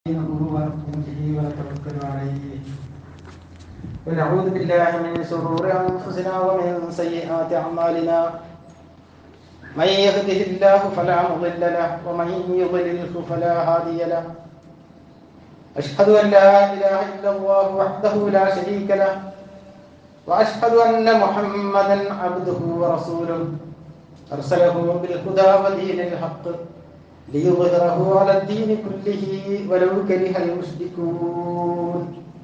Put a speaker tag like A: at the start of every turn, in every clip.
A: ونستعينه ونتوكل عليه ونعوذ بالله من شرور انفسنا ومن سيئات اعمالنا من يهده الله فلا مضل له ومن يضلله فلا هادي له اشهد ان لا اله الا الله وحده لا شريك له واشهد ان محمدا عبده ورسوله ارسله بالهدى ودين الحق ليظهره على الدين كله ولو كره المشركون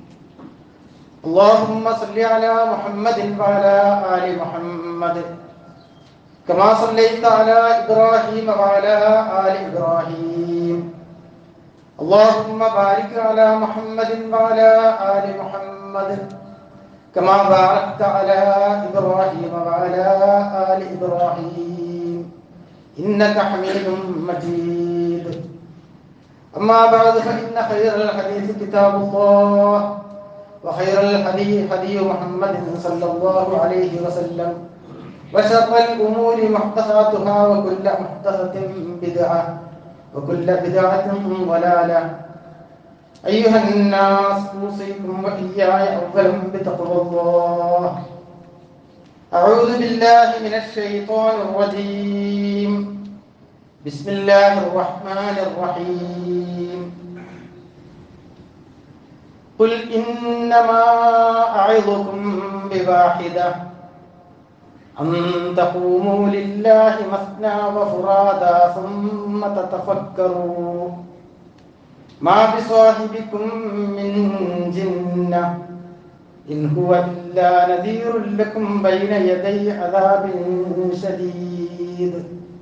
A: اللهم صل على محمد وعلى ال محمد كما صليت على ابراهيم وعلى ال ابراهيم اللهم بارك على محمد وعلى ال محمد كما باركت على ابراهيم وعلى ال ابراهيم إنك حميد مجيد أما بعد فإن خير الحديث كتاب الله وخير الهدي هدي محمد صلى الله عليه وسلم وشر الأمور محدثاتها وكل محدثة بدعة وكل بدعة ضلالة أيها الناس أوصيكم وإياي أولا بتقوى الله أعوذ بالله من الشيطان الرجيم بسم الله الرحمن الرحيم قل إنما أعظكم بواحدة أن تقوموا لله مثنى وفرادا ثم تتفكروا ما بصاحبكم من جنة إن هو إلا نذير لكم بين يدي عذاب شديد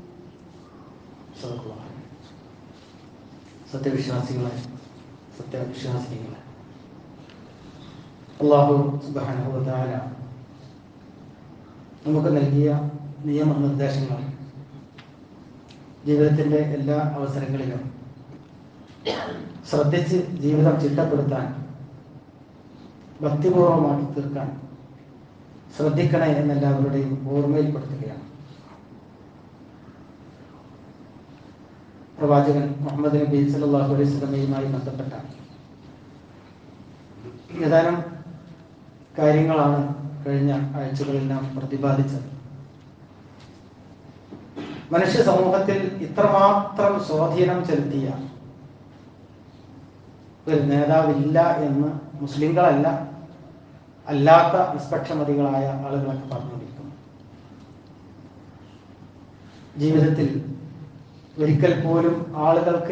A: സത്യവിശ്വാസികളെ സത്യവിശ്വാസികളെ അള്ളാഹു സുബാനുഭവത്താല നമുക്ക് നൽകിയ നിയമനിർദ്ദേശങ്ങൾ ജീവിതത്തിൻ്റെ എല്ലാ അവസരങ്ങളിലും ശ്രദ്ധിച്ച് ജീവിതം ചിട്ടപ്പെടുത്താൻ ഭക്തിപൂർവമാക്കി തീർക്കാൻ ശ്രദ്ധിക്കണേ എന്നെല്ലാവരുടെയും ഓർമ്മയിൽപ്പെടുത്തുകയാണ് പ്രവാചകൻ മുഹമ്മദ് നബി സല്ലല്ലാഹു അലൈഹി സ്വലമയുമായി ബന്ധപ്പെട്ട ഏതാനും കാര്യങ്ങളാണ് കഴിഞ്ഞ ആഴ്ചകളിൽ നാം പ്രതിപാദിച്ചത് മനുഷ്യ സമൂഹത്തിൽ ഇത്രമാത്രം സ്വാധീനം ചെലുത്തിയ ഒരു നേതാവില്ല എന്ന് മുസ്ലിങ്ങളല്ല അല്ലാത്ത നിഷ്പക്ഷമതികളായ ആളുകളൊക്കെ പറഞ്ഞുകൊണ്ടിരിക്കുന്നു ജീവിതത്തിൽ ഒരിക്കൽ പോലും ആളുകൾക്ക്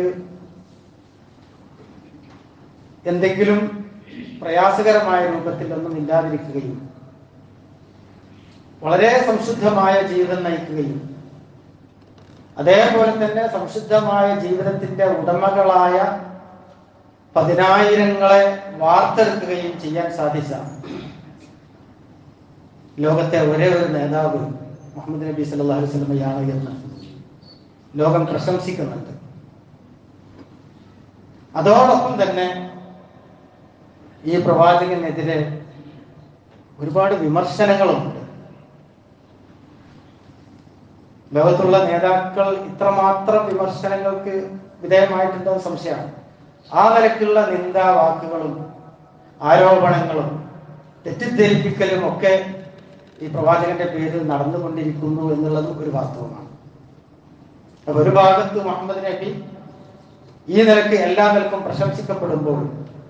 A: എന്തെങ്കിലും പ്രയാസകരമായ രൂപത്തിൽ ഒന്നും ഇല്ലാതിരിക്കുകയും വളരെ സംശുദ്ധമായ ജീവിതം നയിക്കുകയും അതേപോലെ തന്നെ സംശുദ്ധമായ ജീവിതത്തിന്റെ ഉടമകളായ പതിനായിരങ്ങളെ വാർത്തെടുക്കുകയും ചെയ്യാൻ സാധിച്ച ലോകത്തെ ഒരേ ഒരു നേതാവ് മുഹമ്മദ് നബി സല്ലല്ലാഹു അലൈഹി വസല്ലമയാണ് എന്ന് ലോകം പ്രശംസിക്കുന്നുണ്ട് അതോടൊപ്പം തന്നെ ഈ പ്രവാചകനെതിരെ ഒരുപാട് വിമർശനങ്ങളുമുണ്ട് ലോകത്തുള്ള നേതാക്കൾ ഇത്രമാത്രം വിമർശനങ്ങൾക്ക് വിധേയമായിട്ടുണ്ടോ സംശയമാണ് ആ നിലക്കുള്ള നിന്ദാ വാക്കുകളും ആരോപണങ്ങളും തെറ്റിദ്ധരിപ്പിക്കലും ഒക്കെ ഈ പ്രവാചകന്റെ പേരിൽ നടന്നുകൊണ്ടിരിക്കുന്നു എന്നുള്ളതും ഒരു വാസ്തവമാണ് അപ്പൊ ഒരു ഭാഗത്ത് മുഹമ്മദ് നബി ഈ നിലക്ക് എല്ലാ നിലക്കും പ്രശംസിക്കപ്പെടുമ്പോൾ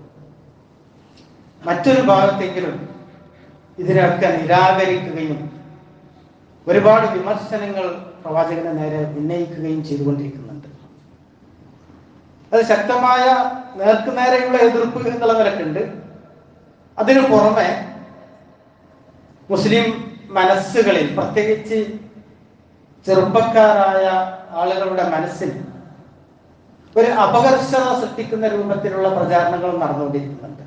A: മറ്റൊരു ഭാഗത്തെങ്കിലും ഇതിനൊക്കെ നിരാകരിക്കുകയും ഒരുപാട് വിമർശനങ്ങൾ പ്രവാചകന് നേരെ ഉന്നയിക്കുകയും ചെയ്തുകൊണ്ടിരിക്കുന്നുണ്ട് അത് ശക്തമായ നേർക്കുനേരെയുള്ള എതിർപ്പ് എന്നുള്ള നിലക്കുണ്ട് അതിനു പുറമെ മുസ്ലിം മനസ്സുകളിൽ പ്രത്യേകിച്ച് ചെറുപ്പക്കാരായ ആളുകളുടെ മനസ്സിൽ ഒരു അപകർഷത സൃഷ്ടിക്കുന്ന രൂപത്തിലുള്ള പ്രചാരണങ്ങളും നടന്നുകൊണ്ടിരിക്കുന്നുണ്ട്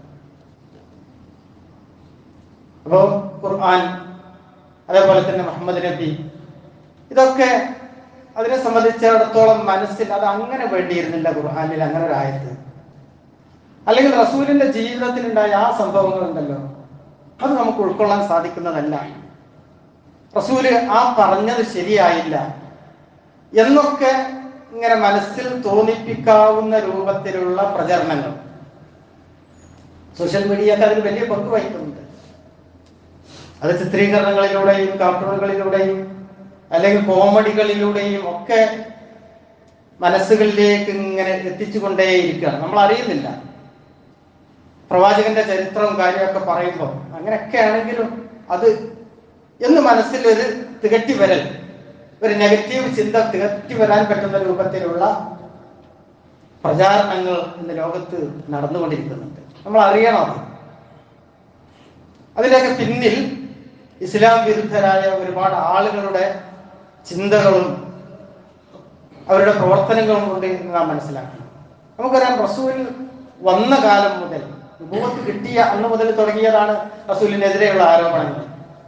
A: അപ്പോ ഖുർആൻ അതേപോലെ തന്നെ മുഹമ്മദ് നബി ഇതൊക്കെ അതിനെ സംബന്ധിച്ചിടത്തോളം മനസ്സിൽ അത് അങ്ങനെ വേണ്ടിയിരുന്നില്ല ഖുർആാനിൽ അങ്ങനെ ഒരു ആയത്ത് അല്ലെങ്കിൽ റസൂലിന്റെ ജീവിതത്തിൽ ഉണ്ടായ ആ സംഭവങ്ങൾ ഉണ്ടല്ലോ അത് നമുക്ക് ഉൾക്കൊള്ളാൻ സാധിക്കുന്നതല്ല റസൂല് ആ പറഞ്ഞത് ശരിയായില്ല എന്നൊക്കെ ഇങ്ങനെ മനസ്സിൽ തോന്നിപ്പിക്കാവുന്ന രൂപത്തിലുള്ള പ്രചരണങ്ങൾ സോഷ്യൽ മീഡിയക്ക് അതിന് വലിയ പങ്ക് വഹിക്കുന്നുണ്ട് അത് ചിത്രീകരണങ്ങളിലൂടെയും കാർട്ടൂണുകളിലൂടെയും അല്ലെങ്കിൽ കോമഡികളിലൂടെയും ഒക്കെ മനസ്സുകളിലേക്ക് ഇങ്ങനെ എത്തിച്ചുകൊണ്ടേയിരിക്കുകയാണ് നമ്മൾ അറിയുന്നില്ല പ്രവാചകന്റെ ചരിത്രവും കാര്യമൊക്കെ പറയുമ്പോൾ അങ്ങനെയൊക്കെ ആണെങ്കിലും അത് എന്ന് മനസ്സിൽ ഒരു തികട്ടി വരൽ ഒരു നെഗറ്റീവ് ചിന്ത തികട്ടി വരാൻ പറ്റുന്ന രൂപത്തിലുള്ള പ്രചാരണങ്ങൾ ഇന്ന് ലോകത്ത് നടന്നുകൊണ്ടിരിക്കുന്നുണ്ട് നമ്മൾ അറിയണം അത് അതിൻ്റെയൊക്കെ പിന്നിൽ ഇസ്ലാം വിരുദ്ധരായ ഒരുപാട് ആളുകളുടെ ചിന്തകളും അവരുടെ പ്രവർത്തനങ്ങളും കൊണ്ട് എന്ന് നാം മനസ്സിലാക്കണം നമുക്കറിയാം റസൂൽ വന്ന കാലം മുതൽ വിഭവത്ത് കിട്ടിയ അന്ന് മുതൽ തുടങ്ങിയതാണ് റസൂലിനെതിരെയുള്ള ആരോപണങ്ങൾ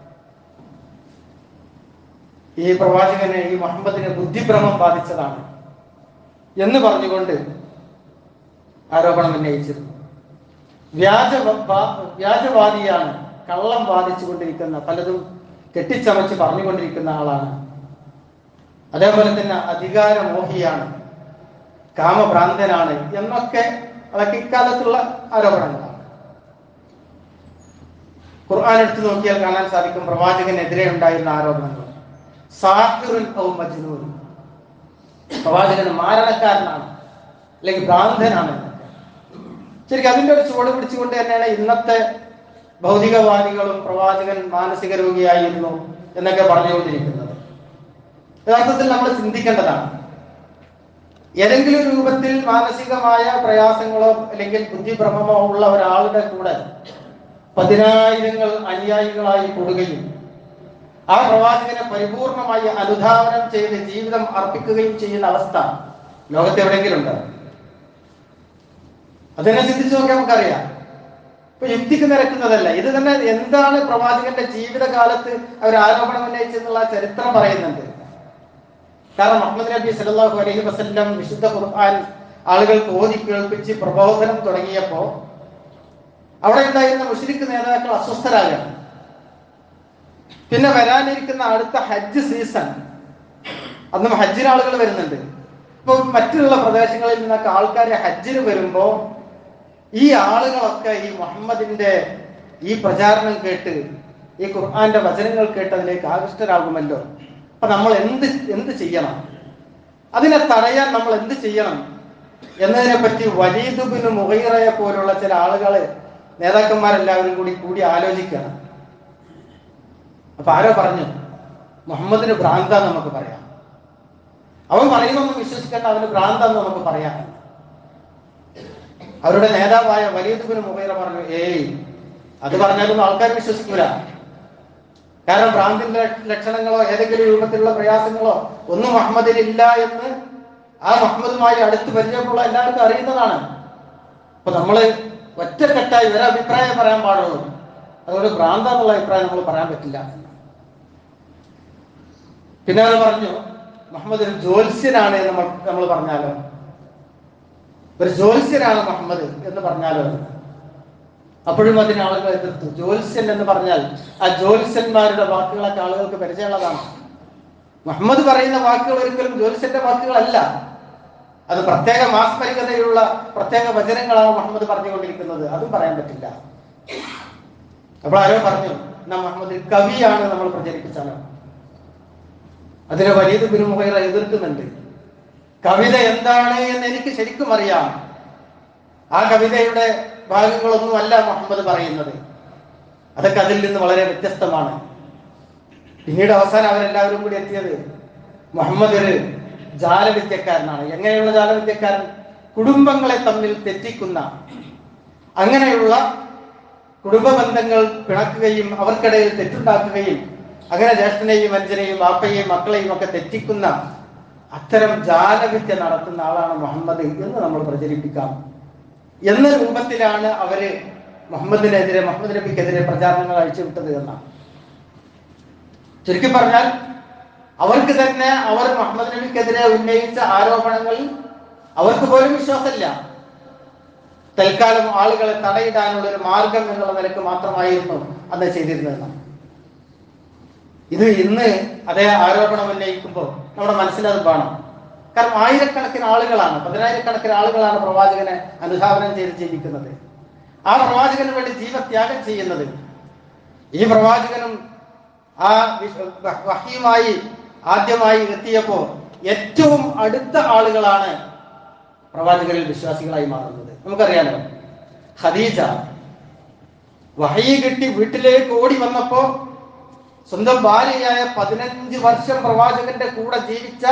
A: ഈ പ്രവാചകന് ഈ മുഹമ്മദിന് ബുദ്ധിഭ്രമം ബാധിച്ചതാണ് എന്ന് പറഞ്ഞുകൊണ്ട് ആരോപണം ഉന്നയിച്ചിരുന്നു വ്യാജ വ്യാജവാദിയാണ് കള്ളം ബാധിച്ചുകൊണ്ടിരിക്കുന്ന പലതും കെട്ടിച്ചമച്ച് പറഞ്ഞുകൊണ്ടിരിക്കുന്ന ആളാണ് അതേപോലെ തന്നെ അധികാരമോഹിയാണ് കാമഭ്രാന്തനാണ് എന്നൊക്കെ അതൊക്കെ ഇക്കാലത്തുള്ള ആരോപണങ്ങളാണ് ഖുർആൻ എടുത്തു നോക്കിയാൽ കാണാൻ സാധിക്കും പ്രവാചകനെതിരെ ഉണ്ടായിരുന്ന ആരോപണങ്ങൾ സാഹിറുൻ ഔ മജ്നൂൻ പ്രവാചകൻ മാരണക്കാരനാണ് അല്ലെങ്കിൽ ഭ്രാന്തനാണ് എന്നൊക്കെ ശരിക്കും അതിന്റെ ഒരു ചുവട് പിടിച്ചുകൊണ്ട് തന്നെയാണ് ഇന്നത്തെ ഭൗതികവാദികളും പ്രവാചകൻ മാനസിക രോഗിയായിരുന്നു എന്നൊക്കെ പറഞ്ഞുകൊണ്ടിരിക്കുന്നത് യഥാർത്ഥത്തിൽ നമ്മൾ ചിന്തിക്കേണ്ടതാണ് ഏതെങ്കിലും ഒരു രൂപത്തിൽ മാനസികമായ പ്രയാസങ്ങളോ അല്ലെങ്കിൽ ബുദ്ധിഭ്രമമോ ഉള്ള ഒരാളുടെ കൂടെ പതിനായിരങ്ങൾ അനുയായികളായി കൂടുകയും ആ പ്രവാചകനെ പരിപൂർണമായി അനുധാവനം ചെയ്ത് ജീവിതം അർപ്പിക്കുകയും ചെയ്യുന്ന അവസ്ഥ ലോകത്ത് എവിടെയെങ്കിലും ഉണ്ടോ അതിനെ ചിന്തിച്ചു നോക്കിയാൽ നമുക്കറിയാം ഇപ്പൊ യുക്തിക്ക് നിരക്കുന്നതല്ല ഇത് തന്നെ എന്താണ് പ്രവാചകന്റെ ജീവിതകാലത്ത് അവർ ആരോപണം ഉന്നയിച്ചെന്നുള്ള ചരിത്രം പറയുന്നുണ്ട് കാരണം മുഹമ്മദ് നബി സല്ലല്ലാഹു അലൈഹി വസല്ലം വിശുദ്ധ ഖുർആൻ ആളുകൾക്ക് ഓതി കേൾപ്പിച്ച് പ്രബോധനം തുടങ്ങിയപ്പോ അവിടെ ഉണ്ടായിരുന്ന മുസ്ലിക്ക് നേതാക്കൾ അസ്വസ്ഥരാകണം പിന്നെ വരാനിരിക്കുന്ന അടുത്ത ഹജ്ജ് സീസൺ അന്നും ഹജ്ജിന് ആളുകൾ വരുന്നുണ്ട് ഇപ്പൊ മറ്റുള്ള പ്രദേശങ്ങളിൽ നിന്നൊക്കെ ആൾക്കാർ ഹജ്ജിന് വരുമ്പോ ഈ ആളുകളൊക്കെ ഈ മുഹമ്മദിന്റെ ഈ പ്രചാരണം കേട്ട് ഈ ഖുർആന്റെ വചനങ്ങൾ കേട്ട് അതിലേക്ക് ആകൃഷ്ടരാകുമല്ലോ അപ്പൊ നമ്മൾ എന്ത് എന്ത് ചെയ്യണം അതിനെ തടയാൻ നമ്മൾ എന്ത് ചെയ്യണം എന്നതിനെ പറ്റി വലീദുബിന് മുഹൈറയെ പോലുള്ള ചില ആളുകള് നേതാക്കന്മാരെല്ലാവരും കൂടി കൂടി ആലോചിക്കണം അപ്പൊ ആരോ പറഞ്ഞു മുഹമ്മദിന് ഭ്രാന്ത നമുക്ക് പറയാം അവൻ പറയുന്നൊന്നും വിശ്വസിക്കേണ്ട അവന് ഭ്രാന്തെന്ന് നമുക്ക് പറയാം അവരുടെ നേതാവായ വലീദുബിന് മുഹൈറ പറഞ്ഞു ഏയ് അത് പറഞ്ഞാലൊന്നും ആൾക്കാർ വിശ്വസിക്കൂല കാരണം ഭ്രാന്തിന്റെ ലക്ഷണങ്ങളോ ഏതെങ്കിലും രൂപത്തിലുള്ള പ്രയാസങ്ങളോ ഒന്നും മുഹമ്മദിന് ഇല്ല എന്ന് ആ മുഹമ്മദുമായി അടുത്ത് പരിചയമുള്ള എല്ലാവർക്കും അറിയുന്നതാണ് അപ്പൊ നമ്മള് ഒറ്റക്കെട്ടായി ഒരു അഭിപ്രായം പറയാൻ പാടുള്ളൂ അതുകൊണ്ട് ഭ്രാന്ത എന്നുള്ള അഭിപ്രായം നമ്മൾ പറയാൻ പറ്റില്ല പിന്നെ അവർ പറഞ്ഞു മുഹമ്മദ് ഒരു ജ്യോത്സ്യനാണ് എന്ന് നമ്മൾ നമ്മൾ പറഞ്ഞാലോ ഒരു ജ്യോത്സ്യനാണ് മുഹമ്മദ് എന്ന് പറഞ്ഞാലോ അപ്പോഴും അതിന് ആളുകൾ എതിർത്തു ജ്യോത്സ്യൻ എന്ന് പറഞ്ഞാൽ ആ ജ്യോത്സ്യന്മാരുടെ വാക്കുകളൊക്കെ ആളുകൾക്ക് പരിചയമുള്ളതാണ് മുഹമ്മദ് പറയുന്ന വാക്കുകൾ ഒരിക്കലും ജ്യോത്സ്യന്റെ വാക്കുകളല്ല അത് പ്രത്യേക മാസ്മരികതയുള്ള പ്രത്യേക വചനങ്ങളാണ് മുഹമ്മദ് പറഞ്ഞുകൊണ്ടിരിക്കുന്നത് അതും പറയാൻ പറ്റില്ല അപ്പോൾ ആരോ പറഞ്ഞു എന്നാ മുഹമ്മദ് കവിയാണ് നമ്മൾ പ്രചരിപ്പിച്ചാലോ അതിനെ വലിയ ബിനുമുഹൈറ എതിർക്കുന്നുണ്ട് കവിത എന്താണ് എന്ന് എനിക്ക് ശരിക്കും അറിയാം ആ കവിതയുടെ ഭാഗങ്ങളൊന്നും അല്ല മുഹമ്മദ് പറയുന്നത് അതൊക്കെ അതിൽ നിന്ന് വളരെ വ്യത്യസ്തമാണ് പിന്നീട് അവസാനം അവരെല്ലാവരും കൂടി എത്തിയത് മുഹമ്മദ് ഒരു ജാലവിദ്യക്കാരനാണ് എങ്ങനെയുള്ള ജാലവിദ്യക്കാരൻ കുടുംബങ്ങളെ തമ്മിൽ തെറ്റിക്കുന്ന അങ്ങനെയുള്ള കുടുംബ ബന്ധങ്ങൾ പിണക്കുകയും അവർക്കിടയിൽ തെറ്റുണ്ടാക്കുകയും അങ്ങനെ ജ്യേഷ്ഠനെയും അഞ്ചനെയും വാപ്പയെയും മക്കളെയും ഒക്കെ തെറ്റിക്കുന്ന അത്തരം ജാലവിദ്യ നടത്തുന്ന ആളാണ് മുഹമ്മദ് എന്ന് നമ്മൾ പ്രചരിപ്പിക്കാം എന്ന രൂപത്തിലാണ് അവര് മുഹമ്മദിനെതിരെ മുഹമ്മദ് നബിക്കെതിരെ പ്രചാരണങ്ങൾ അഴിച്ചുവിട്ടത് എന്നാണ് ചുരുക്കി പറഞ്ഞാൽ അവർക്ക് തന്നെ അവർ മുഹമ്മദ് നബിക്കെതിരെ ഉന്നയിച്ച ആരോപണങ്ങളിൽ അവർക്ക് പോലും വിശ്വാസമില്ല തൽക്കാലം ആളുകളെ തടയിടാനുള്ള ഒരു മാർഗം എന്നുള്ള നിലക്ക് മാത്രമായിരുന്നു അന്ന് ചെയ്തിരുന്നതെന്നാണ് ഇത് ഇന്ന് അതേ ആരോപണം ഉന്നയിക്കുമ്പോൾ നമ്മുടെ മനസ്സിലത് വേണം കാരണം ആയിരക്കണക്കിന് ആളുകളാണ് പതിനായിരക്കണക്കിന് ആളുകളാണ് പ്രവാചകനെ അനുധാവനം ചെയ്ത് ജീവിക്കുന്നത് ആ പ്രവാചകന് വേണ്ടി ജീവത്യാഗം ചെയ്യുന്നത് ഈ പ്രവാചകനും ആ വിശ്- വ- വഹിയുമായി ആദ്യമായി എത്തിയപ്പോ ഏറ്റവും അടുത്ത ആളുകളാണ് പ്രവാചകരിൽ വിശ്വാസികളായി മാറുന്നത് നമുക്കറിയാലോ ഖദീജ വഹയി കിട്ടി വീട്ടിലേക്ക് ഓടി വന്നപ്പോ സ്വന്തം ഭാര്യയായ പതിനഞ്ച് വർഷം പ്രവാചകന്റെ കൂടെ ജീവിച്ച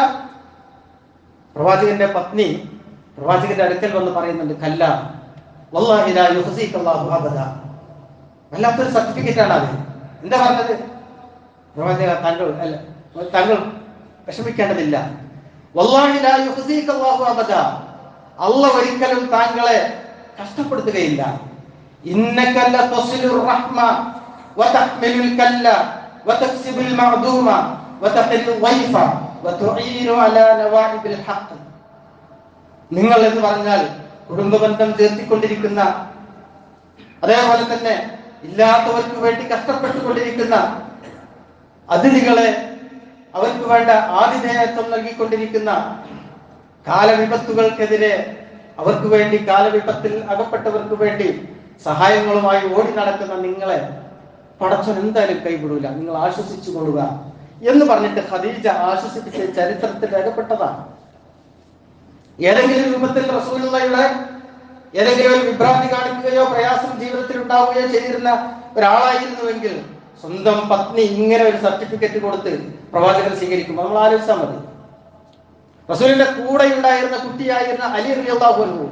A: പ്രവാചകന്റെ പത്നി പ്രവാചകന്റെ അടുക്കൽ വന്ന് പറയുന്നുണ്ട് കല്ല വല്ലാഹി ലാ യുഹ്സിക അല്ലാഹു അബദ വല്ലാത്തൊരു സർട്ടിഫിക്കറ്റ് ആണ് അത് എന്താ പറഞ്ഞത് പ്രവാചക താങ്കൾ അല്ല താങ്കൾ വിഷമിക്കേണ്ടതില്ല വല്ലാഹി ലാ യുഹ്സിക അല്ലാഹു അബദ അല്ല ഒരിക്കലും താങ്കളെ കഷ്ടപ്പെടുത്തുകയില്ല ഇന്നക ലതസിലുർ റഹ്മ വതഹ്മിലുൽ കല്ല വതക്സിബുൽ മഅദൂമ വതഖിലു വൈഫ വതുഈനു അലാ നവാഇബിൽ ഹഖ് നിങ്ങൾ എന്ന് പറഞ്ഞാൽ കുടുംബബന്ധം ചേർത്തിക്കൊണ്ടിരിക്കുന്ന അതേപോലെ തന്നെ ഇല്ലാത്തവർക്ക് വേണ്ടി കഷ്ടപ്പെട്ടുകൊണ്ടിരിക്കുന്ന അതിഥികളെ അവർക്ക് വേണ്ട ആതിഥേയത്വം നൽകിക്കൊണ്ടിരിക്കുന്ന കാലവിപത്തുകൾക്കെതിരെ അവർക്ക് വേണ്ടി കാലവിപത്തിൽ അകപ്പെട്ടവർക്ക് വേണ്ടി സഹായങ്ങളുമായി ഓടി നടക്കുന്ന നിങ്ങളെ പടച്ചോൻ എന്തായാലും കൈവിടൂല നിങ്ങൾ ആശ്വസിച്ചു കൊള്ളുക എന്ന് പറഞ്ഞിട്ട് ഖദീജ ആശ്വസിപ്പിച്ച ചരിത്രത്തിൽ രേഖപ്പെട്ടതാണ് ഏതെങ്കിലും രൂപത്തിൽ റസൂലുള്ളയുടെ ഏതെങ്കിലും ഒരു വിഭ്രാന്തി കാണിക്കുകയോ പ്രയാസം ജീവിതത്തിൽ ഉണ്ടാവുകയോ ചെയ്തിരുന്ന ഒരാളായിരുന്നുവെങ്കിൽ സ്വന്തം പത്നി ഇങ്ങനെ ഒരു സർട്ടിഫിക്കറ്റ് കൊടുത്ത് പ്രവാചകൻ സ്വീകരിക്കുമ്പോൾ നമ്മൾ ആലോചിച്ചാൽ മതി റസൂലിന്റെ കൂടെ ഉണ്ടായിരുന്ന കുട്ടിയായിരുന്ന അലി റളിയല്ലാഹു അൻഹു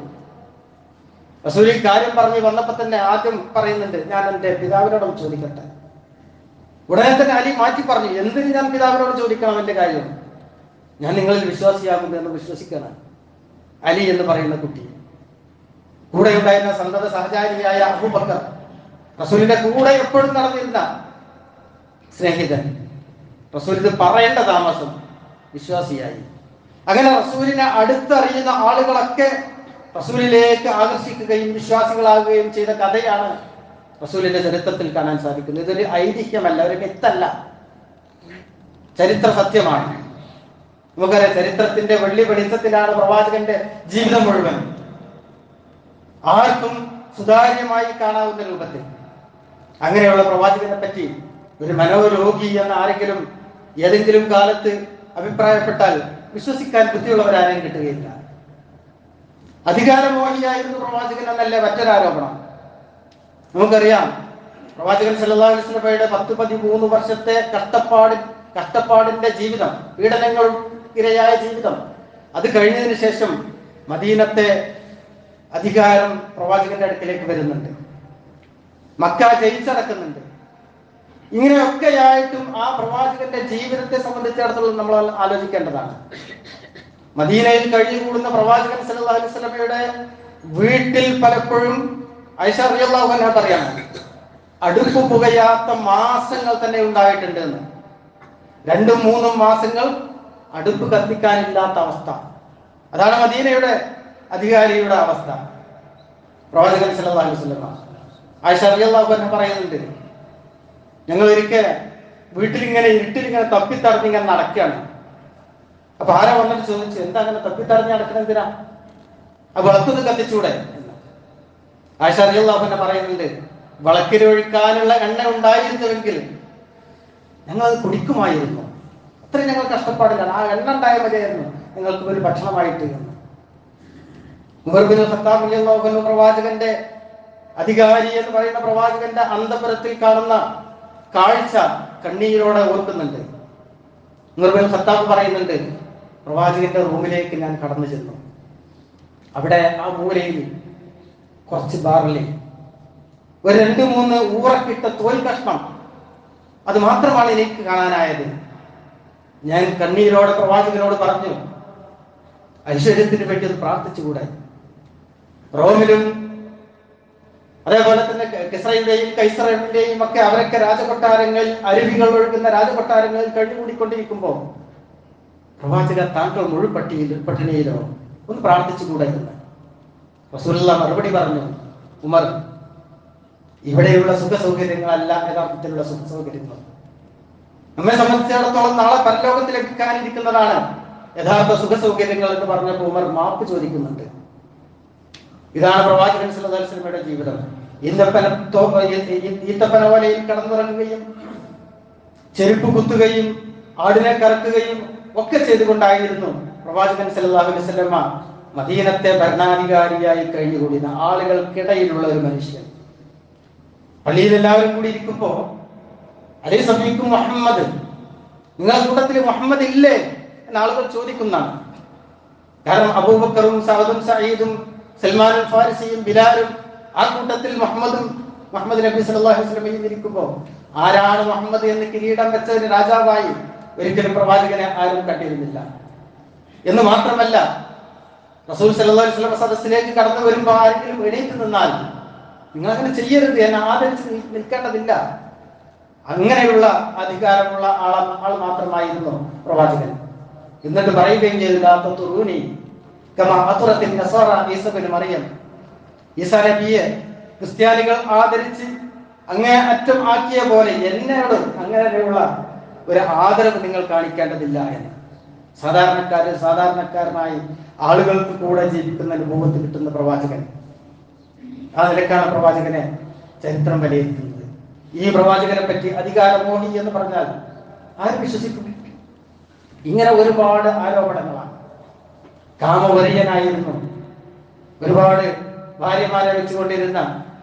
A: റസൂലിൽ കാര്യം പറഞ്ഞ് വന്നപ്പോ തന്നെ ആദ്യം പറയുന്നുണ്ട് ഞാൻ എന്റെ പിതാവിനോടും ചോദിക്കട്ടെ ഉടനെ തന്നെ അലി മാറ്റി പറഞ്ഞു എന്തിന് ഞാൻ പിതാവിനോട് ചോദിക്കണം എന്റെ കാര്യം ഞാൻ നിങ്ങളിൽ വിശ്വാസിയാകുന്നു എന്ന് വിശ്വസിക്കണം അലി എന്ന് പറയുന്ന കുട്ടി കൂടെ ഉണ്ടായിരുന്ന സന്തത സഹചാരിയായ അബൂബക്കർ റസൂലിന്റെ കൂടെ എപ്പോഴും നടന്നിരുന്ന സ്നേഹിതൻ റസൂൽ ഇത് പറയേണ്ട താമസം വിശ്വാസിയായി അങ്ങനെ റസൂലിനെ അടുത്തറിയുന്ന ആളുകളൊക്കെ റസൂലിലേക്ക് ആകർഷിക്കുകയും വിശ്വാസികളാകുകയും ചെയ്ത കഥയാണ് റസൂലിന്റെ ചരിത്രത്തിൽ കാണാൻ സാധിക്കുന്നത് ഇതൊരു ഐതിഹ്യമല്ല ഒരു മിത്തല്ല ചരിത്ര സത്യമാണ് നമുക്കറിയാം ചരിത്രത്തിന്റെ വെള്ളി വെളിച്ചത്തിലാണ് പ്രവാചകന്റെ ജീവിതം മുഴുവൻ ആർക്കും സുതാര്യമായി കാണാവുന്ന രൂപത്തിൽ അങ്ങനെയുള്ള പ്രവാചകനെ പറ്റി ഒരു മനോരോഗി എന്ന ആരെങ്കിലും ഏതെങ്കിലും കാലത്ത് അഭിപ്രായപ്പെട്ടാൽ വിശ്വസിക്കാൻ ബുദ്ധിയുള്ളവരാരെയും കിട്ടുകയില്ല അധികാരമോഹിയായിരുന്നു പ്രവാചകൻ എന്നല്ല മറ്റൊരാരോപണം നമുക്കറിയാം പ്രവാചകൻ സല്ലല്ലാഹു അലൈഹി വസല്ലമയുടെ പത്ത് പതിമൂന്ന് വർഷത്തെ കഷ്ടപ്പാട് കഷ്ടപ്പാടിന്റെ ജീവിതം പീഡനങ്ങൾ ഇരയായ ജീവിതം അത് കഴിഞ്ഞതിന് ശേഷം മദീനത്തെ അധികാരം പ്രവാചകന്റെ അടുക്കിലേക്ക് വരുന്നുണ്ട് മക്ക ജയിച്ചടക്കുന്നുണ്ട് ഇങ്ങനെയൊക്കെയായിട്ടും ആ പ്രവാചകന്റെ ജീവിതത്തെ സംബന്ധിച്ചിടത്തോളം നമ്മൾ ആലോചിക്കേണ്ടതാണ് മദീനയിൽ കഴിഞ്ഞുകൂടുന്ന പ്രവാചകൻ സല്ലല്ലാഹു അലൈഹി വസല്ലമയുടെ വീട്ടിൽ പലപ്പോഴും ഐഷ റളിയല്ലാഹു അൻഹ പറയാണ് അടുപ്പ് പുകയാത്ത മാസങ്ങൾ തന്നെ ഉണ്ടായിട്ടുണ്ട് എന്ന് രണ്ടും മൂന്നും മാസങ്ങൾ അടുപ്പ് കത്തിക്കാനില്ലാത്ത അവസ്ഥ അതാണ് മദീനയുടെ അധികാരിയുടെ അവസ്ഥ പ്രവാചകൻ സല്ലല്ലാഹു അലൈഹി വസല്ലമ ആയിഷ റളിയല്ലാഹു അൻഹ പറയുന്നുണ്ട് ഞങ്ങൾ ഒരിക്കൽ വീട്ടിലിങ്ങനെ ഇരുട്ടിലിങ്ങനെ തപ്പിത്തടഞ്ഞിങ്ങനെ നടക്കുകയാണ് അപ്പൊ ആരാ വന്നിട്ട് ചോദിച്ചു എന്താ അങ്ങനെ തപ്പിത്തടഞ്ഞ് നടക്കുന്നത് എന്തിനാ ആ വിളക്കൊന്ന് കത്തിച്ചൂടെ എന്ന്. ആയിഷ റളിയല്ലാഹു അൻഹ പറയുന്നുണ്ട് വിളക്കിലൊഴിക്കാനുള്ള എണ്ണ ഉണ്ടായിരുന്നുവെങ്കിൽ ഞങ്ങൾ അത് കുടിക്കുമായിരുന്നു അത്രയും ഞങ്ങൾ കഷ്ടപ്പാടിലാണ് ആ എണ്ണ ഉണ്ടായ മതിയായിരുന്നു ഞങ്ങൾക്ക് ഒരു ഭക്ഷണമായിട്ട് എന്ന് മുഹർബിൻ ഖത്താബ് റളിയല്ലാഹു അൻഹു പ്രവാചകന്റെ അധികാരി എന്ന് പറയുന്ന പ്രവാചകന്റെ അന്തപുരത്തിൽ കാണുന്ന കാഴ്ച കണ്ണീരോടെ ഓർക്കുന്നുണ്ട് മുഹർബിൻ ഖത്താബ് പറയുന്നുണ്ട് പ്രവാചകന്റെ റൂമിലേക്ക് ഞാൻ കടന്നു ചെന്നു അവിടെ ആ മൂലയിൽ കുറച്ച് ബാർലി ഒരു രണ്ട് മൂന്ന് ഊറക്കിട്ട തോൽ കഷ്ണം അത് മാത്രമാണ് എനിക്ക് കാണാനായത് ഞാൻ കണ്ണീരോടെ പ്രവാചകനോട് പറഞ്ഞു ഐശ്വര്യത്തിന് വേണ്ടി അത് പ്രാർത്ഥിച്ചുകൂടെ റോമിലും അതേപോലെ തന്നെ കിസ്രയുടെയും കൈസറയുടെയും ഒക്കെ അവരൊക്കെ രാജകൊട്ടാരങ്ങളിൽ അരുവികൾ ഒഴുകുന്ന രാജകൊട്ടാരങ്ങളിൽ കഴിഞ്ഞുകൂടിക്കൊണ്ടിരിക്കുമ്പോൾ പ്രവാചക താങ്കൾ മുഴുപട്ടിയിൽ പട്ടിണിയിലോ ഒന്ന് പ്രാർത്ഥിച്ചുകൂടെ എന്ന് റസൂലുള്ള മറുപടി പറഞ്ഞു ഉമർ ഇവിടെയുള്ള സുഖ സൗകര്യങ്ങളല്ല യഥാർത്ഥത്തിലുള്ള സുഖ സൗകര്യങ്ങൾ നമ്മെ സംബന്ധിച്ചിടത്തോളം നാളെ പരലോകത്ത് ലഭിക്കാനിരിക്കുന്നതാണ് യഥാർത്ഥ സുഖ സൗകര്യങ്ങൾ എന്ന് പറഞ്ഞപ്പോൾ ഉമർ മാപ്പ് ചോദിക്കുന്നുണ്ട് ഇതാണ് പ്രവാചകൻ സല്ലല്ലാഹു അലൈഹി വസല്ലമയുടെ ജീവിതം ഈന്തപ്പന തോ- ഈ- ഈ- ഈത്തപ്പന വലയിൽ കടന്നിറങ്ങുകയും ചെരുപ്പ് കുത്തുകയും ആടിനെ കറക്കുകയും ഒക്കെ ചെയ്തുകൊണ്ടായിരുന്നു പ്രവാചകൻ സല്ലല്ലാഹു അലൈഹി വസല്ലമ മദീനത്തെ ഭരണാധികാരിയായി കഴിഞ്ഞുകൂടിയ ആളുകൾക്കിടയിലുള്ള ഒരു മനുഷ്യൻ പള്ളിയിൽ എല്ലാവരും കൂടി ഇരിക്കുമ്പോ അലൈ സമീക്കും മുഹമ്മദ് നിങ്ങളുടെ കൂട്ടത്തിൽ മുഹമ്മദ് ഇല്ലേ എന്ന് ആളുകൾ ചോദിക്കുന്നതാണ് കാരണം അബൂബക്കറും സഅദും സഈദും സൽമാനും ഫാരിസിയും ബിലാലും ആ കൂട്ടത്തിൽ മുഹമ്മദും മുഹമ്മദ് നബി സല്ലല്ലാഹു അലൈഹി വസല്ലമയും ഇരിക്കുമ്പോൾ ആരാണ് മുഹമ്മദ് എന്ന് കിരീടം വെച്ചതിന് രാജാവായി ഒരിക്കലും പ്രവാചകനെ ആരും കണ്ടിരുന്നില്ല എന്ന് മാത്രമല്ല റസൂൽ സല്ലല്ലാഹു അലൈഹി വസല്ലം സദസ്സിലേക്ക് കടന്നു വരുമ്പോൾ ആരെങ്കിലും എണീറ്റ് നിന്നാൽ നിങ്ങൾ അങ്ങനെ ചെയ്യരുത് എന്നെ ആദരിച്ച് നി- നിൽക്കേണ്ടതില്ല അങ്ങനെയുള്ള അധികാരമുള്ള ആള ആൾ മാത്രമായിരുന്നു പ്രവാചകൻ എന്നിട്ട് പറയുകയും ചെയ്തു "ലാ തതുറൂനി കമാ അതുറത്തിൻ നസാറ ഈസ ഇബ്നു മറിയം ഈസാ നബിയെ ക്രിസ്ത്യാനികൾ ആദരിച്ച് അങ്ങേ അറ്റം ആക്കിയ പോലെ എന്നോട് അങ്ങനെയുള്ള ഒരു ആദരവ് നിങ്ങൾ കാണിക്കേണ്ടതില്ല എന്ന് സാധാരണക്കാര് സാധാരണക്കാരനായി ആളുകൾക്ക് കൂടെ ജീവിക്കുന്ന അനുഭവത്തിൽ കിട്ടുന്ന പ്രവാചകൻ ആ നിലക്കാണ് പ്രവാചകനെ ചരിത്രം വിലയിരുത്തുന്നത് ഈ പ്രവാചകനെ പറ്റി അധികാരമോഹി എന്ന് പറഞ്ഞാൽ ആരും വിശ്വസിക്കും ഇങ്ങനെ ഒരുപാട് ആരോപണങ്ങളാണ് കാമവരീയനായിരുന്നു ഒരുപാട് ഭാര്യമാരെ വെച്ചുകൊണ്ടിരുന്ന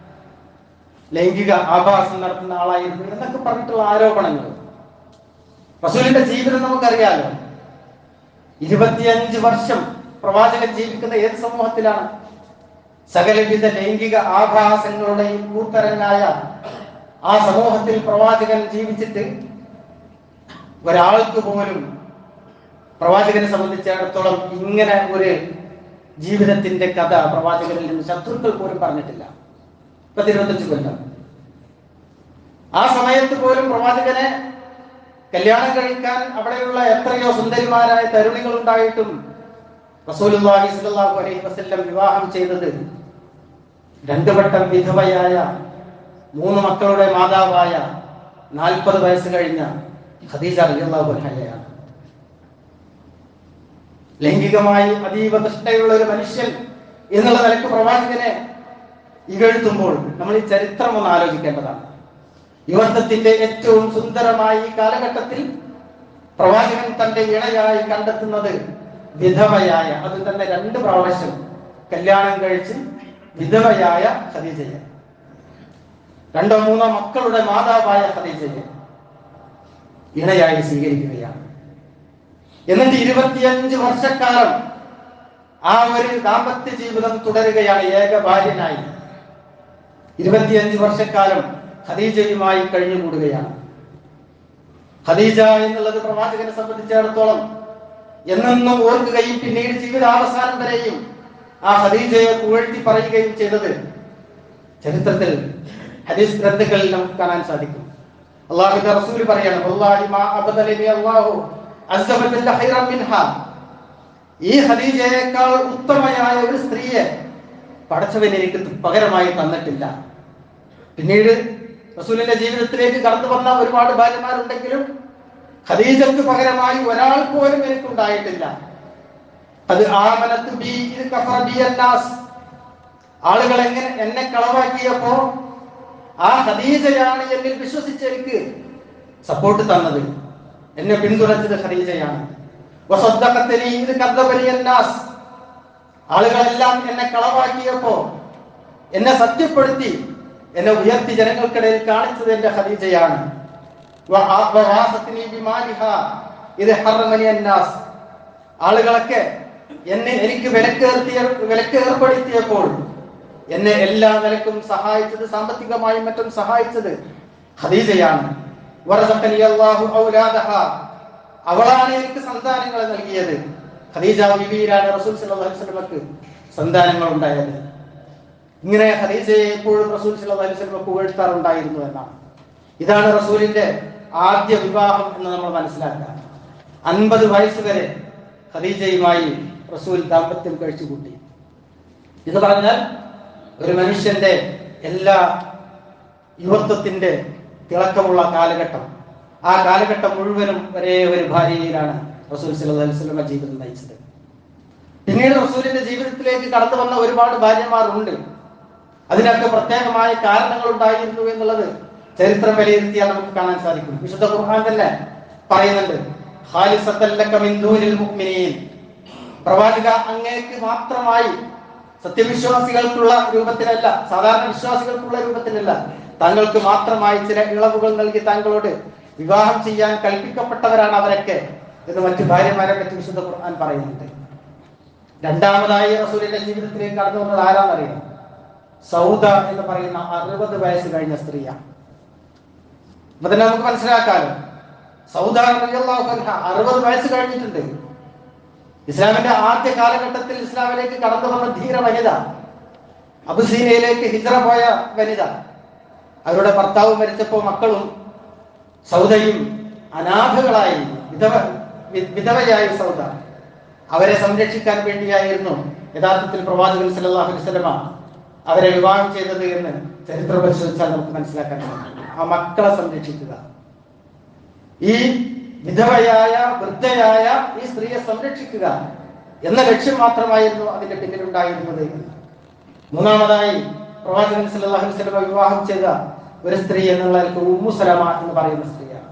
A: ലൈംഗിക ആഭാസം നടത്തുന്ന ആളായിരുന്നു എന്നൊക്കെ പറഞ്ഞിട്ടുള്ള ആരോപണങ്ങൾ റസൂലിന്റെ ജീവിതം നമുക്കറിയാലോ ഇരുപത്തിയഞ്ച് വർഷം പ്രവാചകൻ ജീവിക്കുന്ന ഏത് സമൂഹത്തിലാണ് സകലവിധ ലൈംഗിക ആഭാസങ്ങളുടെയും കൂത്തരങ്ങായ ആ സമൂഹത്തിൽ പ്രവാചകൻ ജീവിച്ചിട്ട് ഒരാൾക്ക് പോലും പ്രവാചകനെ സംബന്ധിച്ചിടത്തോളം ഇങ്ങനെ ഒരു ജീവിതത്തിന്റെ കഥ പ്രവാചകനിൽ നിന്ന് ശത്രുക്കൾ പോലും പറഞ്ഞിട്ടില്ല പത്തിരുപത്തഞ്ച് കൊല്ലം ആ സമയത്ത് പോലും പ്രവാചകനെ കല്യാണം കഴിക്കാൻ അവിടെയുള്ള എത്രയോ സുന്ദരിമാരായ തരുണികൾ ഉണ്ടായിട്ടും റസൂലുള്ളാഹി സ്വല്ലല്ലാഹു അലൈഹി വസല്ലം വിവാഹം ചെയ്തത് രണ്ടു വട്ടം വിധവയായ മൂന്ന് മക്കളുടെ മാതാവായ നാൽപ്പത് വയസ്സ് കഴിഞ്ഞ ഖദീജ റളിയല്ലാഹു അൻഹയാണ് ലൈംഗികമായി അതീവ നിഷ്ഠയുള്ള ഒരു മനുഷ്യൻ എന്നുള്ള നിലക്ക് പ്രവാചകനെ ഇകഴ്ത്തുമ്പോൾ നമ്മൾ ഈ ചരിത്രം ഒന്ന് ആലോചിക്കേണ്ടതാണ് യുവത്വത്തിന്റെ ഏറ്റവും സുന്ദരമായ ഈ കാലഘട്ടത്തിൽ പ്രവാചകൻ തന്റെ ഇണയായി കണ്ടെത്തുന്നത് വിധവയായ അത് തന്നെ രണ്ട് പ്രാവശ്യം കല്യാണം കഴിച്ച് വിധവയായ ഖദീജയെ രണ്ടോ മൂന്നോ മക്കളുടെ മാതാവായ ഖദീജയെ ഇണയായി സ്വീകരിക്കുകയാണ് എന്നിട്ട് ഇരുപത്തിയഞ്ച് വർഷക്കാലം ആ ഒരു ദാമ്പത്യ ജീവിതം തുടരുകയാണ് ഏക ഭാര്യനായി ഇരുപത്തിയഞ്ച് വർഷക്കാലം ഖദീജയുമായി കഴിഞ്ഞുകൂടുകയാണ് ഖദീജ എന്നുള്ളത് പ്രവാചകനെ സംബന്ധിച്ചിടത്തോളം എന്നെന്നും ഓർക്കുകയും പിന്നീട് ജീവിതാവസാനം വരെയും ആ ഖദീജയെ പുകഴ്ത്തി പറയുകയും ചെയ്തത് ചരിത്രത്തിൽ ഹദീസ് ഗ്രന്ഥങ്ങളിൽ നമുക്ക് കാണാൻ സാധിക്കും അള്ളാഹുവിന്റെ റസൂൽ പറയാണ് വല്ലാഹി മാ അബദലനി അല്ലാഹു അസ്സ വജല്ല ഖൈറൻ മിൻഹാ ഈ ഖദീജയേക്കാൾ ഉത്തമയായ ഒരു സ്ത്രീയെ പടച്ചവൻ എനിക്ക് പകരമായി തന്നിട്ടില്ല പിന്നീട് റസൂലിന്റെ ജീവിതത്തിലേക്ക് കടന്നു വന്ന ഒരുപാട് ഭാര്യമാരുണ്ടെങ്കിലും ഖദീജക്ക് പകരമായി ഒരാൾ പോലും എനിക്കുണ്ടായിട്ടില്ല അത് ആമനത്ത് ബി ഇത് കഫറ ബി അന്നാസ് ആളുകൾ എങ്ങനെ എന്നെ കളവാക്കിയപ്പോ ആ ഖദീജയാണ് എന്നിൽ വിശ്വസിച്ച് എനിക്ക് സപ്പോർട്ട് തന്നത് എന്നെ പിന്തുണച്ചത് ഖദീജയാണ് വസദ്ദഖത്തനി ഇത് കദ്ദബനി അന്നാസ് ആളുകളെല്ലാം എന്നെ കളവാക്കിയപ്പോ എന്നെ സത്യപ്പെടുത്തി എന്നെ ഉയർത്തി ജനങ്ങൾക്കിടയിൽ കാണിച്ചത് എന്റെ ഖദീജയാണ് വ- ആ- വവാസത്തിനി ബിമാലിഹാ ഇത് ഹറമനി അന്നാസ് ആളുകളൊക്കെ എന്നെ എനിക്ക് വിലക്കേർത്തിയ വിലക്ക് ഏർപ്പെടുത്തിയപ്പോൾ എന്നെ എല്ലാ നിലക്കും സഹായിച്ചത് സാമ്പത്തികമായും മറ്റും സഹായിച്ചത് ഖദീജയാണ് വറസഖനി അല്ലാഹു ഔലാദഹ അവളാണ് എനിക്ക് സന്താനങ്ങളെ നൽകിയത് ഖദീജ ബിബിയിലാണ് റസൂൽ സല്ലല്ലാഹു അലൈഹി വസല്ലമക്ക് സന്താനങ്ങൾ ഉണ്ടായത് ഇങ്ങനെ ഖദീജയെ എപ്പോഴും റസൂൽ സല്ലല്ലാഹു അലൈഹി വസല്ലം പുകഴ്ത്താറുണ്ടായിരുന്നു എന്നാണ് ഇതാണ് റസൂലിന്റെ ആദ്യ വിവാഹം എന്ന് നമ്മൾ മനസ്സിലാക്കുക അൻപത് വയസ്സ് വരെ ഖദീജയുമായി റസൂൽ ദാമ്പത്യം കഴിച്ചുകൂട്ടി എന്ന് പറഞ്ഞാൽ ഒരു മനുഷ്യന്റെ എല്ലാ യുവത്വത്തിന്റെ തിളക്കമുള്ള കാലഘട്ടം ആ കാലഘട്ടം മുഴുവനും ഒരേ ഒരു ഭാര്യയിലാണ് റസൂൽ സല്ലല്ലാഹു അലൈഹി വസല്ലം ജീവിതം നയിച്ചത് പിന്നീട് റസൂലിന്റെ ജീവിതത്തിലേക്ക് കടന്നു വന്ന ഒരുപാട് ഭാര്യമാരുണ്ട് അതിനൊക്കെ പ്രത്യേകമായ കാരണങ്ങൾ ഉണ്ടായിരുന്നു എന്നുള്ളത് ചരിത്രം വിലയിരുത്തിയാൽ നമുക്ക് കാണാൻ സാധിക്കും വിശുദ്ധ ഖുർആൻ തന്നെ പറയുന്നുണ്ട് ഖാലിസത്തൻ ലക മിൻ ദൂനിൽ മുഅ്മിനീൻ പ്രവാചക അങ്ങേക്ക് മാത്രമായി സത്യവിശ്വാസികൾക്കുള്ള രൂപത്തിലല്ല സാധാരണ വിശ്വാസികൾക്കുള്ള രൂപത്തിലല്ല താങ്കൾക്ക് മാത്രമായി ചില ഇളവുകൾ നൽകി താങ്കളോട് വിവാഹം ചെയ്യാൻ കൽപ്പിക്കപ്പെട്ടവരാണ് അവരൊക്കെ എന്ന് മറ്റു ഭാര്യമാരെ പറ്റി വിശുദ്ധ ഖുർആൻ പറയുന്നുണ്ട് രണ്ടാമതായി റസൂലിന്റെ ജീവിതത്തിലേക്ക് കടന്നു വന്നത് ആരാന്നറിയാം സൗദ എന്ന് പറയുന്ന അറുപത് വയസ്സ് കഴിഞ്ഞ സ്ത്രീയാണ് അപ്പൊ തന്നെ നമുക്ക് മനസ്സിലാക്കാലോ സൗദ റളിയല്ലാഹു അൻഹ അറുപത് വയസ്സ് കഴിഞ്ഞിട്ടുണ്ട് ഇസ്ലാമിന്റെ ആദ്യ കാലഘട്ടത്തിൽ ഇസ്ലാമിലേക്ക് കടന്നു വന്ന ധീര വനിത അബുസീനയിലേക്ക് ഹിജ്റ പോയ വനിത അവരുടെ ഭർത്താവ് മരിച്ചപ്പോ മക്കളും സൗദയും അനാഥകളായി വിധവ വി- വിധവയായി സൗദ അവരെ സംരക്ഷിക്കാൻ വേണ്ടിയായിരുന്നു യഥാർത്ഥത്തിൽ പ്രവാചകൻ സല്ലല്ലാഹു അലൈഹി വസല്ലമ അവരെ വിവാഹം ചെയ്തത് എന്ന് ചരിത്രം പരിശോധിച്ചാൽ നമുക്ക് മനസ്സിലാക്കാൻ സാധിക്കും ആ മക്കളെ സംരക്ഷിക്കുക ഈ വിധവയായ വൃദ്ധയായ ഈ സ്ത്രീയെ സംരക്ഷിക്കുക എന്ന ലക്ഷ്യം മാത്രമായിരുന്നു അതിന്റെ പിന്നിലുണ്ടായിരുന്നത് മൂന്നാമതായി പ്രവാചകൻ സല്ലല്ലാഹു അലൈഹി വസല്ലമ വിവാഹം ചെയ്ത ഒരു സ്ത്രീ എന്നുള്ള ഉമ്മു സലമ എന്ന് പറയുന്ന സ്ത്രീയാണ്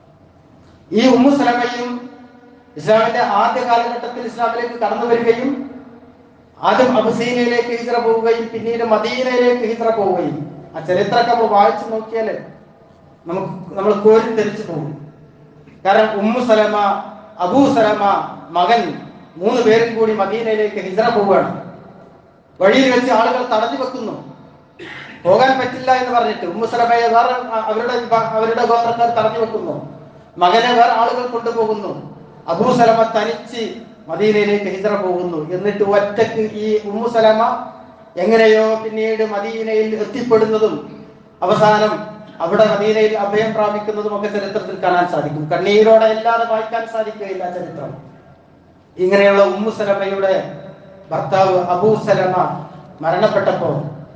A: ഈ ഉമ്മു സലമയും ഇസ്ലാമിന്റെ ആദ്യ കാലഘട്ടത്തിൽ ഇസ്ലാമിലേക്ക് കടന്നു വരികയും ആദ്യം അബസീനയിലേക്ക് ഹിജ്റ പോവുകയും പിന്നീട് മദീനയിലേക്ക് ഹിജ്റ പോവുകയും ആ ചരിത്രമൊക്കെ നമ്മൾ വായിച്ചു നോക്കിയാൽ നമുക്ക് നമ്മൾ കോരി തെറിച്ചു പോകും കാരണം ഉമ്മു സലമ അബൂ സലമ മകൻ മൂന്ന് പേരും കൂടി മദീനയിലേക്ക് ഹിജ്റ പോവുകയാണ് വഴിയിൽ വെച്ച് ആളുകൾ തടഞ്ഞു വെക്കുന്നു പോകാൻ പറ്റില്ല എന്ന് പറഞ്ഞിട്ട് ഉമ്മു സലമയെ വേറെ അവരുടെ വിഭാ- അവരുടെ ഗോത്രക്കാർ തടഞ്ഞു വെക്കുന്നു മകനെ വേറെ ആളുകൾ കൊണ്ടുപോകുന്നു അബൂ സലമ തനിച്ച് മദീനയിലേക്ക് ഹിജ്റ പോകുന്നു എന്നിട്ട് ഒറ്റക്ക് ഈ ഉമ്മു സലമ എങ്ങനെയോ പിന്നീട് മദീനയിൽ എത്തിപ്പെടുന്നതും അവസാനം അവിടെ മദീനയിൽ അഭയം പ്രാപിക്കുന്നതും ഒക്കെ ചരിത്രത്തിൽ കാണാൻ സാധിക്കും കണ്ണീരോടെ അല്ലാതെ വായിക്കാൻ സാധിക്കുകയില്ല ആ ചരിത്രം ഇങ്ങനെയുള്ള ഉമ്മു സലമയുടെ ഭർത്താവ് അബൂ സലമ മരണപ്പെട്ടപ്പോ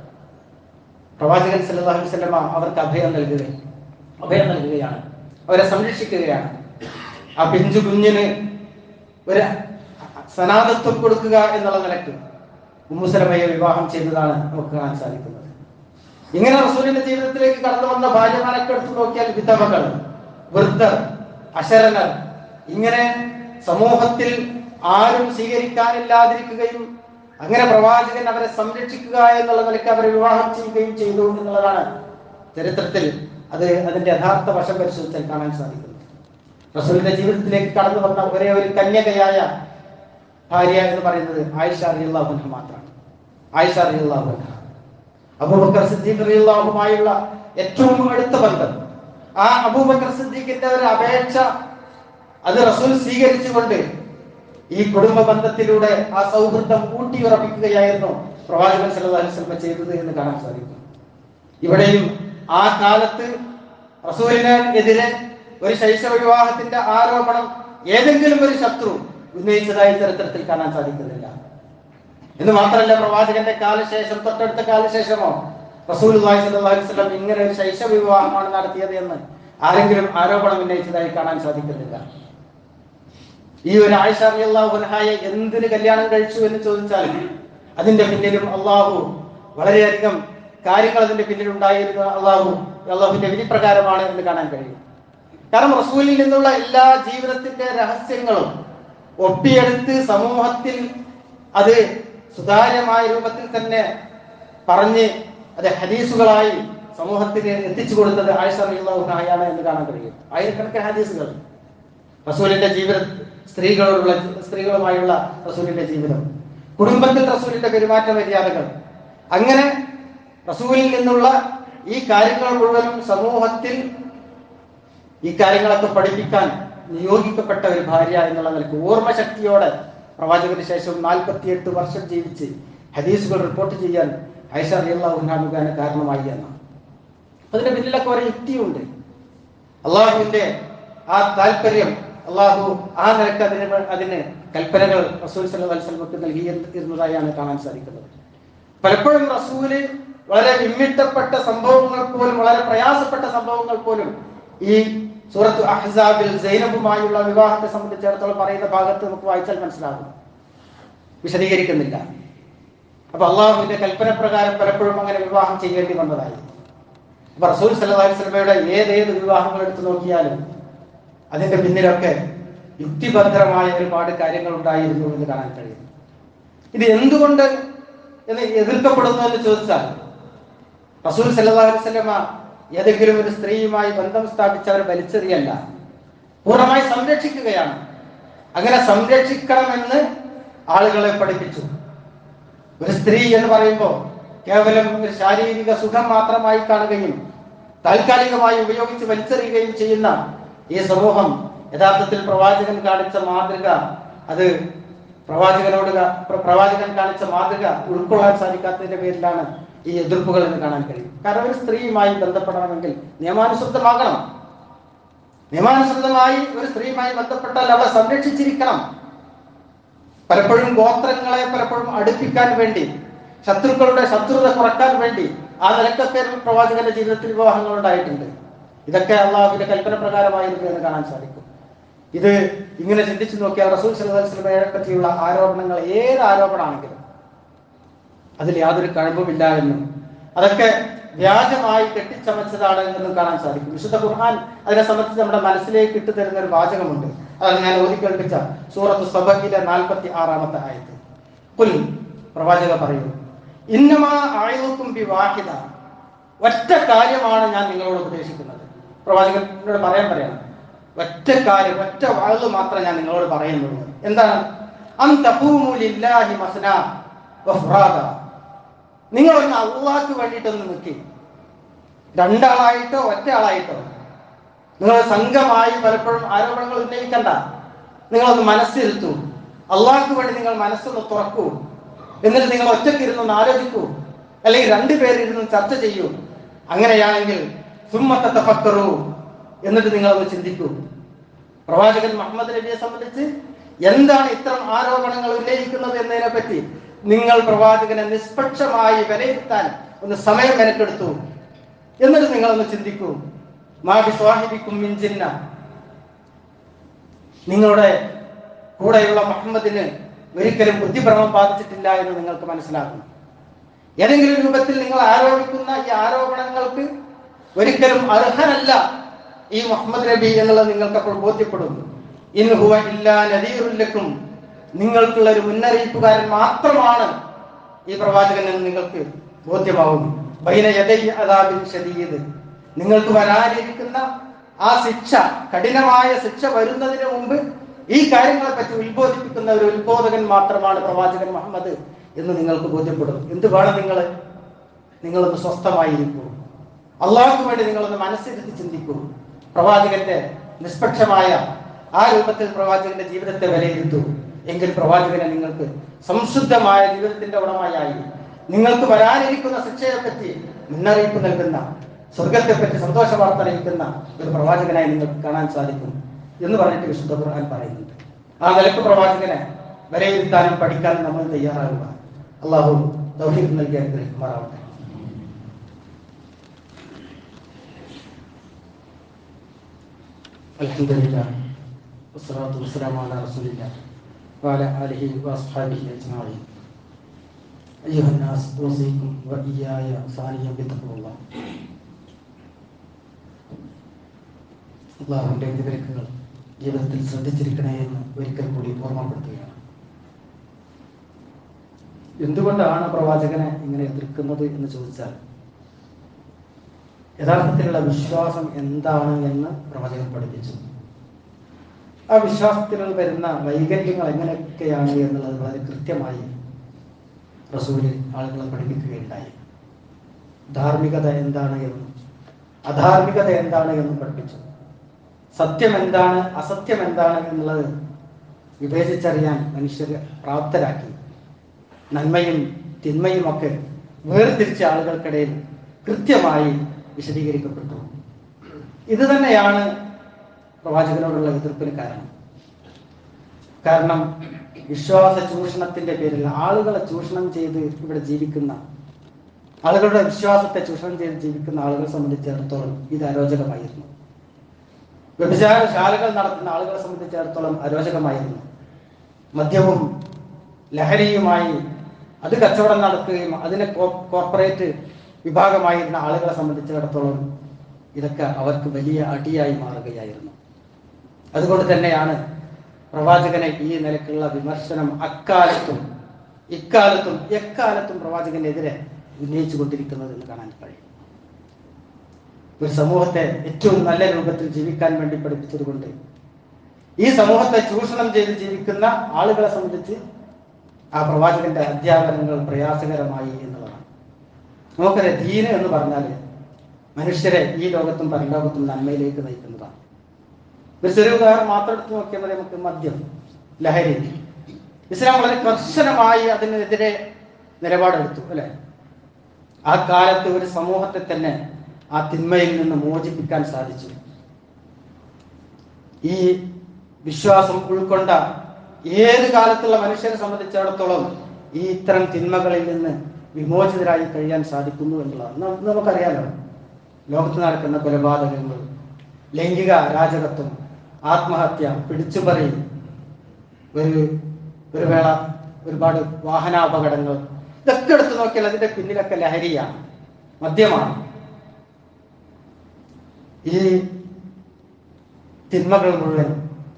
A: പ്രവാചകൻ സല്ലല്ലാഹു അലൈഹി വസല്ലമ അവർക്ക് അഭയം നൽകുകയും അഭയം നൽകുകയാണ് അവരെ സംരക്ഷിക്കുകയാണ് ആ പിഞ്ചു കുഞ്ഞിന് ഒരു സനാതത്വം കൊടുക്കുക എന്നുള്ള നിലക്ക് ഉമ്മുസലമയെ വിവാഹം ചെയ്തതാണ് നമുക്ക് കാണാൻ സാധിക്കുന്നത് ഇങ്ങനെ റസൂലിന്റെ ജീവിതത്തിലേക്ക് കടന്നു വന്ന ഭാര്യമാരൊക്കെ എടുത്തു നോക്കിയാൽ വിധവകൾ വൃദ്ധർ അശരണർ ഇങ്ങനെ സമൂഹത്തിൽ ആരും സ്വീകരിക്കാനില്ലാതിരിക്കുകയും അങ്ങനെ പ്രവാചകൻ അവരെ സംരക്ഷിക്കുക എന്നുള്ള നിലയ്ക്ക് അവരെ വിവാഹം ചെയ്യുകയും ചെയ്തു എന്നുള്ളതാണ് ചരിത്രത്തിൽ അത് അതിന്റെ യഥാർത്ഥ വശം പരിശോധിച്ചാൽ കാണാൻ സാധിക്കുന്നത് റസൂലിന്റെ ജീവിതത്തിലേക്ക് കടന്നു വന്ന ഒരേ ഒരു കന്യകയായ ഭാര്യ എന്ന് പറയുന്നത് ആയിഷ റളിയല്ലാഹു അൻഹ മാത്രമാണ് ആയിഷ റളിയല്ലാഹു അൻഹ അബൂബക്കർ സിദ്ദീഖ് റളിയല്ലാഹുമായുള്ള ഏറ്റവും അടുത്ത ബന്ധം ആ അബൂബക്കർ സിദ്ദീഖിന്റെ ഒരു അപേക്ഷ അത് റസൂൽ സ്വീകരിച്ചുകൊണ്ട് ഈ കുടുംബ ബന്ധത്തിലൂടെ ആ സൗഹൃദം ഊട്ടിയുറപ്പിക്കുകയായിരുന്നു പ്രവാചകൻ സല്ലല്ലാഹു അലൈഹി വസല്ലം ചെയ്തത് എന്ന് കാണാൻ സാധിക്കും ഇവിടെയും ആ കാലത്ത് റസൂലിന് എതിരെ ഒരു ശൈശവ വിവാഹത്തിന്റെ ആരോപണം ഏതെങ്കിലും ഒരു ശത്രു ഉന്നയിച്ചതായി ചരിത്രത്തിൽ കാണാൻ സാധിക്കുന്നില്ല എന്ന് മാത്രമല്ല പ്രവാചകന്റെ കാലശേഷം തൊട്ടടുത്ത കാലശേഷമോ റസൂൽ സല്ലല്ലാഹു അലൈഹി വസല്ലം ഇങ്ങനെ ഒരു ശൈശവ വിവാഹമാണ് നടത്തിയത് എന്ന് ആരെങ്കിലും ആരോപണം ഉന്നയിച്ചതായി കാണാൻ സാധിക്കുന്നില്ല ഈ ഒരു ആയിഷ റളിയല്ലാഹു അൻഹയെ എന്തിന് കല്യാണം കഴിച്ചു എന്ന് ചോദിച്ചാൽ അതിന്റെ പിന്നിലും അള്ളാഹു വളരെയധികം കാര്യങ്ങൾ അതിന്റെ പിന്നിൽ ഉണ്ടായിരുന്ന അള്ളാഹു അള്ളാഹുവിന്റെ വിധിപ്രകാരമാണ് എന്ന് കാണാൻ കഴിയും കാരണം റസൂലിൽ നിന്നുള്ള എല്ലാ ജീവിതത്തിന്റെ രഹസ്യങ്ങളും ഒപ്പിയെടുത്ത് സമൂഹത്തിൽ അത് സുതാര്യമായ രൂപത്തിൽ തന്നെ പറഞ്ഞ് അത് ഹദീസുകളായി സമൂഹത്തിന് എത്തിച്ചു കൊടുത്തത് ആയിഷ റളിയല്ലാഹു അൻഹയാണ് എന്ന് കാണാൻ കഴിയും ആയിരക്കണക്കിന് ഹദീസുകൾ റസൂലിന്റെ ജീവിത സ്ത്രീകളോടുള്ള സ്ത്രീകളുമായുള്ള റസൂലിന്റെ ജീവിതം കുടുംബത്തിൽ റസൂലിന്റെ പെരുമാറ്റ മര്യാദകൾ അങ്ങനെ റസൂലിൽ നിന്നുള്ള ഈ കാര്യങ്ങൾ മുഴുവനും സമൂഹത്തിൽ ഈ കാര്യങ്ങളൊക്കെ പഠിപ്പിക്കാൻ നിയോഗിക്കപ്പെട്ട ഒരു ഭാര്യ എന്നുള്ള നിലക്ക് ഓർമ്മശക്തിയോടെ പ്രവാചകന് ശേഷം നാൽപ്പത്തിയെട്ട് വർഷം ജീവിച്ച് ഹദീസുകൾ റിപ്പോർട്ട് ചെയ്യാൻ ഐഷ റിയല്ലാഹുഹാനുഖാന കാരണമായി എന്നാണ് അതിന്റെ പിന്നിലൊക്കെ ഒരു യുക്തിയുണ്ട് അള്ളാഹുവിന്റെ ആ താല്പര്യം അള്ളാഹു ആ നിലക്ക് അതിന് വേ- അതിന് കൽപ്പനകൾ റസൂൽ സല്ലല്ലാഹു അലൈഹി വസല്ലമക്ക് നൽകിയിരുന്നതായാണ് കാണാൻ സാധിക്കുന്നത് പലപ്പോഴും റസൂല് വളരെ വിമ്മിട്ടപ്പെട്ട സംഭവങ്ങൾ പോലും വളരെ പ്രയാസപ്പെട്ട സംഭവങ്ങൾ പോലും ഈ സൂറത്ത് അഹ്സാബിൽ സൈനബുമായുള്ള വിവാഹത്തെ സംബന്ധിച്ചിടത്തോളം പറയുന്ന ഭാഗത്ത് നമുക്ക് വായിച്ചാൽ മനസ്സിലാകും വിശദീകരിക്കുന്നില്ല അപ്പൊ അള്ളാഹുവിന്റെ കൽപ്പന പ്രകാരം പലപ്പോഴും അങ്ങനെ വിവാഹം ചെയ്യേണ്ടി വന്നതായി അപ്പൊ റസൂൽ സല്ലല്ലാഹു അലൈഹി വസല്ലമയുടെ ഏതേത് വിവാഹങ്ങൾ എടുത്തു നോക്കിയാലും അതിന്റെ പിന്നിലൊക്കെ യുക്തിഭദ്രമായ ഒരുപാട് കാര്യങ്ങൾ ഉണ്ടായിരുന്നു എന്ന് കാണാൻ കഴിയും ഇത് എന്തുകൊണ്ട് എന്ന് എതിർക്കപ്പെടുന്നു എന്ന് ചോദിച്ചാൽ റസൂൽ സല്ലല്ലാഹു അലൈഹി വസല്ലമ ഏതെങ്കിലും ഒരു സ്ത്രീയുമായി ബന്ധം സ്ഥാപിച്ച് അവർ വലിച്ചെറിയല്ല പൂർണ്ണമായി സംരക്ഷിക്കുകയാണ് അങ്ങനെ സംരക്ഷിക്കണമെന്ന് ആളുകളെ പഠിപ്പിച്ചു ഒരു സ്ത്രീ എന്ന് പറയുമ്പോൾ കേവലം ഒരു ശാരീരിക സുഖം മാത്രമായി കാണുകയും താൽക്കാലികമായി ഉപയോഗിച്ച് വലിച്ചെറിയുകയും ചെയ്യുന്ന ഈ സമൂഹം യഥാർത്ഥത്തിൽ പ്രവാചകൻ കാണിച്ച മാതൃക അത് പ്രവാചകനോട് ക- പ്ര- പ്രവാചകൻ കാണിച്ച മാതൃക ഉൾക്കൊള്ളാൻ സാധിക്കാത്തതിന്റെ പേരിലാണ് ഈ എതിർപ്പുകൾ എന്ന് കാണാൻ കഴിയും കാരണം ഒരു സ്ത്രീയുമായി ബന്ധപ്പെടണമെങ്കിൽ നിയമാനുസൃതമാകണം നിയമാനുസൃതമായി ഒരു സ്ത്രീയുമായി ബന്ധപ്പെട്ടാൽ അവളെ സംരക്ഷിച്ചിരിക്കണം പലപ്പോഴും ഗോത്രങ്ങളെ പലപ്പോഴും അടുപ്പിക്കാൻ വേണ്ടി ശത്രുക്കളുടെ ശത്രുത കുറക്കാൻ വേണ്ടി ആ നിലക്കൊക്കെ പ്രവാചകന്റെ ജീവിതത്തിൽ വിവാഹങ്ങൾ ഉണ്ടായിട്ടുണ്ട് ഇതൊക്കെ അള്ളാഹുവിന്റെ കൽപ്പന പ്രകാരമായിരുന്നു എന്ന് കാണാൻ സാധിക്കും ഇത് ഇങ്ങനെ ചിന്തിച്ചു നോക്കിയാൽ റസൂൽ സല്ലല്ലാഹു അലൈഹി വസല്ലമയെ പറ്റിയുള്ള ആരോപണങ്ങൾ ഏത് ആരോപണമാണെങ്കിലും അതിൽ യാതൊരു കഴിവുമില്ല എന്നും അതൊക്കെ വ്യാജമായി കെട്ടിച്ചമച്ചതാണ് എന്നും കാണാൻ സാധിക്കും വിശുദ്ധ ഖുർആൻ അതിനെ സംബന്ധിച്ച് നമ്മുടെ മനസ്സിലേക്ക് ഇട്ടു തരുന്ന ഒരു വാചകമുണ്ട് അതാണ് ഞാൻ ഓതി കേൾപ്പിച്ച സൂറത്ത് സബഹിലെ നാൽപ്പത്തി ആറാമത്തെ ആയത്ത് കുൽ പ്രവാചക പറയൂ ഇന്നമാ ആയുക്കും ബി വാഹിദ ഒറ്റ കാര്യമാണ് ഞാൻ നിങ്ങളോട് ഉപദേശിക്കുന്നത് പ്രവാചകനോട് പറയാൻ പറയണം ഒറ്റ കാര്യം ഒറ്റ വാഴ് മാത്രം ഞാൻ നിങ്ങളോട് പറയുന്നുള്ളൂ എന്താണ് അൻ തഖൂമു ലില്ലാഹി മസ്ന വഫ്റാദ നിങ്ങളൊന്ന് അള്ളാഹ്ക്ക് വേണ്ടിയിട്ടൊന്ന് നിൽക്കി രണ്ടാളായിട്ടോ ഒറ്റ ആളായിട്ടോ നിങ്ങൾ സംഘമായി പലപ്പോഴും ആരോപണങ്ങൾ ഉന്നയിക്കണ്ട നിങ്ങളൊന്ന് മനസ്സിരുത്തൂ അള്ളാഹ്ക്ക് വേണ്ടി നിങ്ങൾ മനസ്സൊന്ന് തുറക്കൂ എന്നിട്ട് നിങ്ങൾ ഒറ്റയ്ക്കിരുന്ന് ഒന്ന് ആലോചിക്കൂ അല്ലെങ്കിൽ രണ്ടുപേരിരുന്ന് ചർച്ച ചെയ്യൂ അങ്ങനെയാണെങ്കിൽ സുമ്മത്തെ തഫക്കറൂ എന്നിട്ട് നിങ്ങളൊന്ന് ചിന്തിക്കൂ പ്രവാചകൻ മുഹമ്മദ് നബിയെ സംബന്ധിച്ച് എന്താണ് ഇത്തരം ആരോപണങ്ങൾ ഉന്നയിക്കുന്നത് എന്നതിനെ പറ്റി നിങ്ങൾ പ്രവാചകനെ നിഷ്പക്ഷമായി വിലയിരുത്താൻ ഒന്ന് സമയം മെനക്കെടുത്തു എന്നിട്ട് നിങ്ങളൊന്ന് ചിന്തിക്കൂ മാബി സ്വാഹിബിക്കും മിഞ്ചിന്ന നിങ്ങളുടെ കൂടെയുള്ള മുഹമ്മദിന് ഒരിക്കലും ബുദ്ധിഭ്രമം ബാധിച്ചിട്ടില്ല എന്ന് നിങ്ങൾക്ക് മനസ്സിലാകും ഏതെങ്കിലും രൂപത്തിൽ നിങ്ങൾ ആരോപിക്കുന്ന ഈ ആരോപണങ്ങൾക്ക് ഒരിക്കലും അർഹനല്ല ഈ മുഹമ്മദ് നബി എന്നുള്ളത് നിങ്ങൾക്ക് അപ്പോൾ ബോധ്യപ്പെടും ഇൻഹുവ ഇല്ലാ നദീറുല്ലക്കും നിങ്ങൾക്കുള്ള ഒരു മുന്നറിയിപ്പുകാരൻ മാത്രമാണ് ഈ പ്രവാചകൻ എന്ന് നിങ്ങൾക്ക് ബോധ്യമാവും ബൈന യദൈ അദാബിൻ ഷദീദ് നിങ്ങൾക്ക് വരാനിരിക്കുന്ന ആ ശിക്ഷ കഠിനമായ ശിക്ഷ വരുന്നതിന് മുമ്പ് ഈ കാര്യങ്ങളെ പറ്റി ഉത്ബോധിപ്പിക്കുന്ന ഒരു ഉത്ബോധകൻ മാത്രമാണ് പ്രവാചകൻ മുഹമ്മദ് എന്ന് നിങ്ങൾക്ക് ബോധ്യപ്പെടും എന്ത് വേണം നിങ്ങൾ നിങ്ങളൊന്ന് സ്വസ്ഥമായിരിക്കൂ അള്ളാഹുക്ക് വേണ്ടി നിങ്ങളൊന്ന് മനസ്സിരുത്തി ചിന്തിക്കൂ പ്രവാചകന്റെ നിഷ്പക്ഷമായ ആ രൂപത്തിൽ പ്രവാചകന്റെ ജീവിതത്തെ വിലയിരുത്തൂ എങ്കിൽ പ്രവാചകനെ നിങ്ങൾക്ക് സംശുദ്ധമായ ജീവിതത്തിന്റെ ഉടമയായി നിങ്ങൾക്ക് വരാനിരിക്കുന്ന ശിക്ഷയെപ്പറ്റി മുന്നറിയിപ്പ് നൽകുന്ന സ്വർഗത്തെപ്പറ്റി സന്തോഷ വാർത്ത അറിയിക്കുന്ന ഒരു പ്രവാചകനായി നിങ്ങൾക്ക് കാണാൻ സാധിക്കും എന്ന് പറഞ്ഞിട്ട് വിശുദ്ധ ഖുർആൻ പറയുന്നുണ്ട് ആ നിലക്ക് പ്രവാചകനെ വിലയിരുത്താനും പഠിക്കാനും നമ്മൾ തയ്യാറാകുക അള്ളാഹു തൗഹീദ് നൽകി അനുഗ്രഹിക്കുമാറാവട്ടെ الحمد لله والصلاة والسلام على رسول الله وعلى آله وأصحابه أجمعين أيها الناس أوصيكم وإياي ثانيا بتقوى الله അള്ളാഹുവിൻ്റെ വിവരങ്ങൾ ജീവിതത്തിൽ ശ്രദ്ധിച്ചിരിക്കണേ എന്ന് ഒരിക്കൽ കൂടി ഓർമ്മപ്പെടുത്തുകയാണ് എന്തുകൊണ്ടാണ് പ്രവാചകനെ ഇങ്ങനെ എതിർക്കുന്നത് എന്ന് ചോദിച്ചാൽ യഥാർത്ഥത്തിലുള്ള വിശ്വാസം എന്താണ് എന്ന് പ്രവാചകൻ പഠിപ്പിച്ചു ആ വിശ്വാസത്തിൽ വരുന്ന വൈകല്യങ്ങൾ എങ്ങനെയൊക്കെയാണ് എന്നുള്ളത് വളരെ കൃത്യമായി റസൂല് ആളുകളെ പഠിപ്പിക്കുകയുണ്ടായി ധാർമ്മികത എന്താണ് എന്നും അധാർമികത എന്താണ് എന്നും പഠിപ്പിച്ചു സത്യം എന്താണ് അസത്യം എന്താണ് എന്നുള്ളത് വിവേചിച്ചറിയാൻ മനുഷ്യരെ പ്രാപ്തരാക്കി നന്മയും തിന്മയും ഒക്കെ വേർതിരിച്ച ആളുകൾക്കിടയിൽ കൃത്യമായി വിശദീകരിക്കപ്പെട്ടു ഇത് തന്നെയാണ് പ്രവാചകനോടുള്ള എതിർപ്പിന് കാരണം കാരണം വിശ്വാസ ചൂഷണത്തിന്റെ പേരിൽ ആളുകളെ ചൂഷണം ചെയ്ത് ഇവിടെ ജീവിക്കുന്ന ആളുകളുടെ വിശ്വാസത്തെ ചൂഷണം ചെയ്ത് ജീവിക്കുന്ന ആളുകളെ സംബന്ധിച്ചിടത്തോളം ഇത് അരോചകമായിരുന്നു വ്യഭിചാരശാലകൾ നടത്തുന്ന ആളുകളെ സംബന്ധിച്ചിടത്തോളം അരോചകമായിരുന്നു മദ്യവും ലഹരിയുമായി അത് കച്ചവടം നടത്തുകയും അതിനെ കോ- കോർപ്പറേറ്റ് വിഭാഗമായിരുന്ന ആളുകളെ സംബന്ധിച്ചിടത്തോളം ഇതൊക്കെ അവർക്ക് വലിയ അടിയായി മാറുകയായിരുന്നു അതുകൊണ്ട് തന്നെയാണ് പ്രവാചകനെ ഈ നിലക്കുള്ള വിമർശനം അക്കാലത്തും ഇക്കാലത്തും എക്കാലത്തും പ്രവാചകനെതിരെ ഉന്നയിച്ചു കൊണ്ടിരിക്കുന്നത് എന്ന് കാണാൻ കഴിയും ഒരു സമൂഹത്തെ ഏറ്റവും നല്ല രൂപത്തിൽ ജീവിക്കാൻ വേണ്ടി പഠിപ്പിച്ചതുകൊണ്ട് ഈ സമൂഹത്തെ ചൂഷണം ചെയ്ത് ജീവിക്കുന്ന ആളുകളെ സംബന്ധിച്ച് ആ പ്രവാചകന്റെ അധ്യാപനങ്ങൾ പ്രയാസകരമായി എന്നുള്ളതാണ് നമുക്കറിയാം ദീന എന്ന് പറഞ്ഞാൽ മനുഷ്യരെ ഈ ലോകത്തും പരലോകത്തും നന്മയിലേക്ക് നയിക്കുന്നതാണ് ഒരു ചെറിയ ഉദാഹരണം മാത്രം എടുത്ത് നോക്കിയാൽ മതി നമുക്ക് മദ്യം ലഹരി ഇസ്ലാം വളരെ കർശനമായി അതിനെതിരെ നിലപാടെടുത്തു അല്ലെ ആ കാലത്ത് ഒരു സമൂഹത്തെ തന്നെ ആ തിന്മയിൽ നിന്ന് മോചിപ്പിക്കാൻ സാധിച്ചു ഈ വിശ്വാസം ഉൾക്കൊണ്ട ഏത് കാലത്തുള്ള മനുഷ്യരെ സംബന്ധിച്ചിടത്തോളം ഈ ഇത്തരം തിന്മകളിൽ നിന്ന് വിമോചിതരായി കഴിയാൻ സാധിക്കുന്നു എന്നുള്ളതാണ് ന- നമുക്കറിയാലോ ലോകത്ത് നടക്കുന്ന കൊലപാതകങ്ങൾ ലൈംഗിക അരാജകത്വം ആത്മഹത്യ പിടിച്ചുപറി ഒരു ഒരു വേള ഒരുപാട് വാഹനാപകടങ്ങൾ ഇതൊക്കെ എടുത്തു നോക്കിയാൽ അതിന്റെ പിന്നിലൊക്കെ ലഹരിയാണ് മദ്യമാണ് ഈ തിന്മകൾ മുഴുവൻ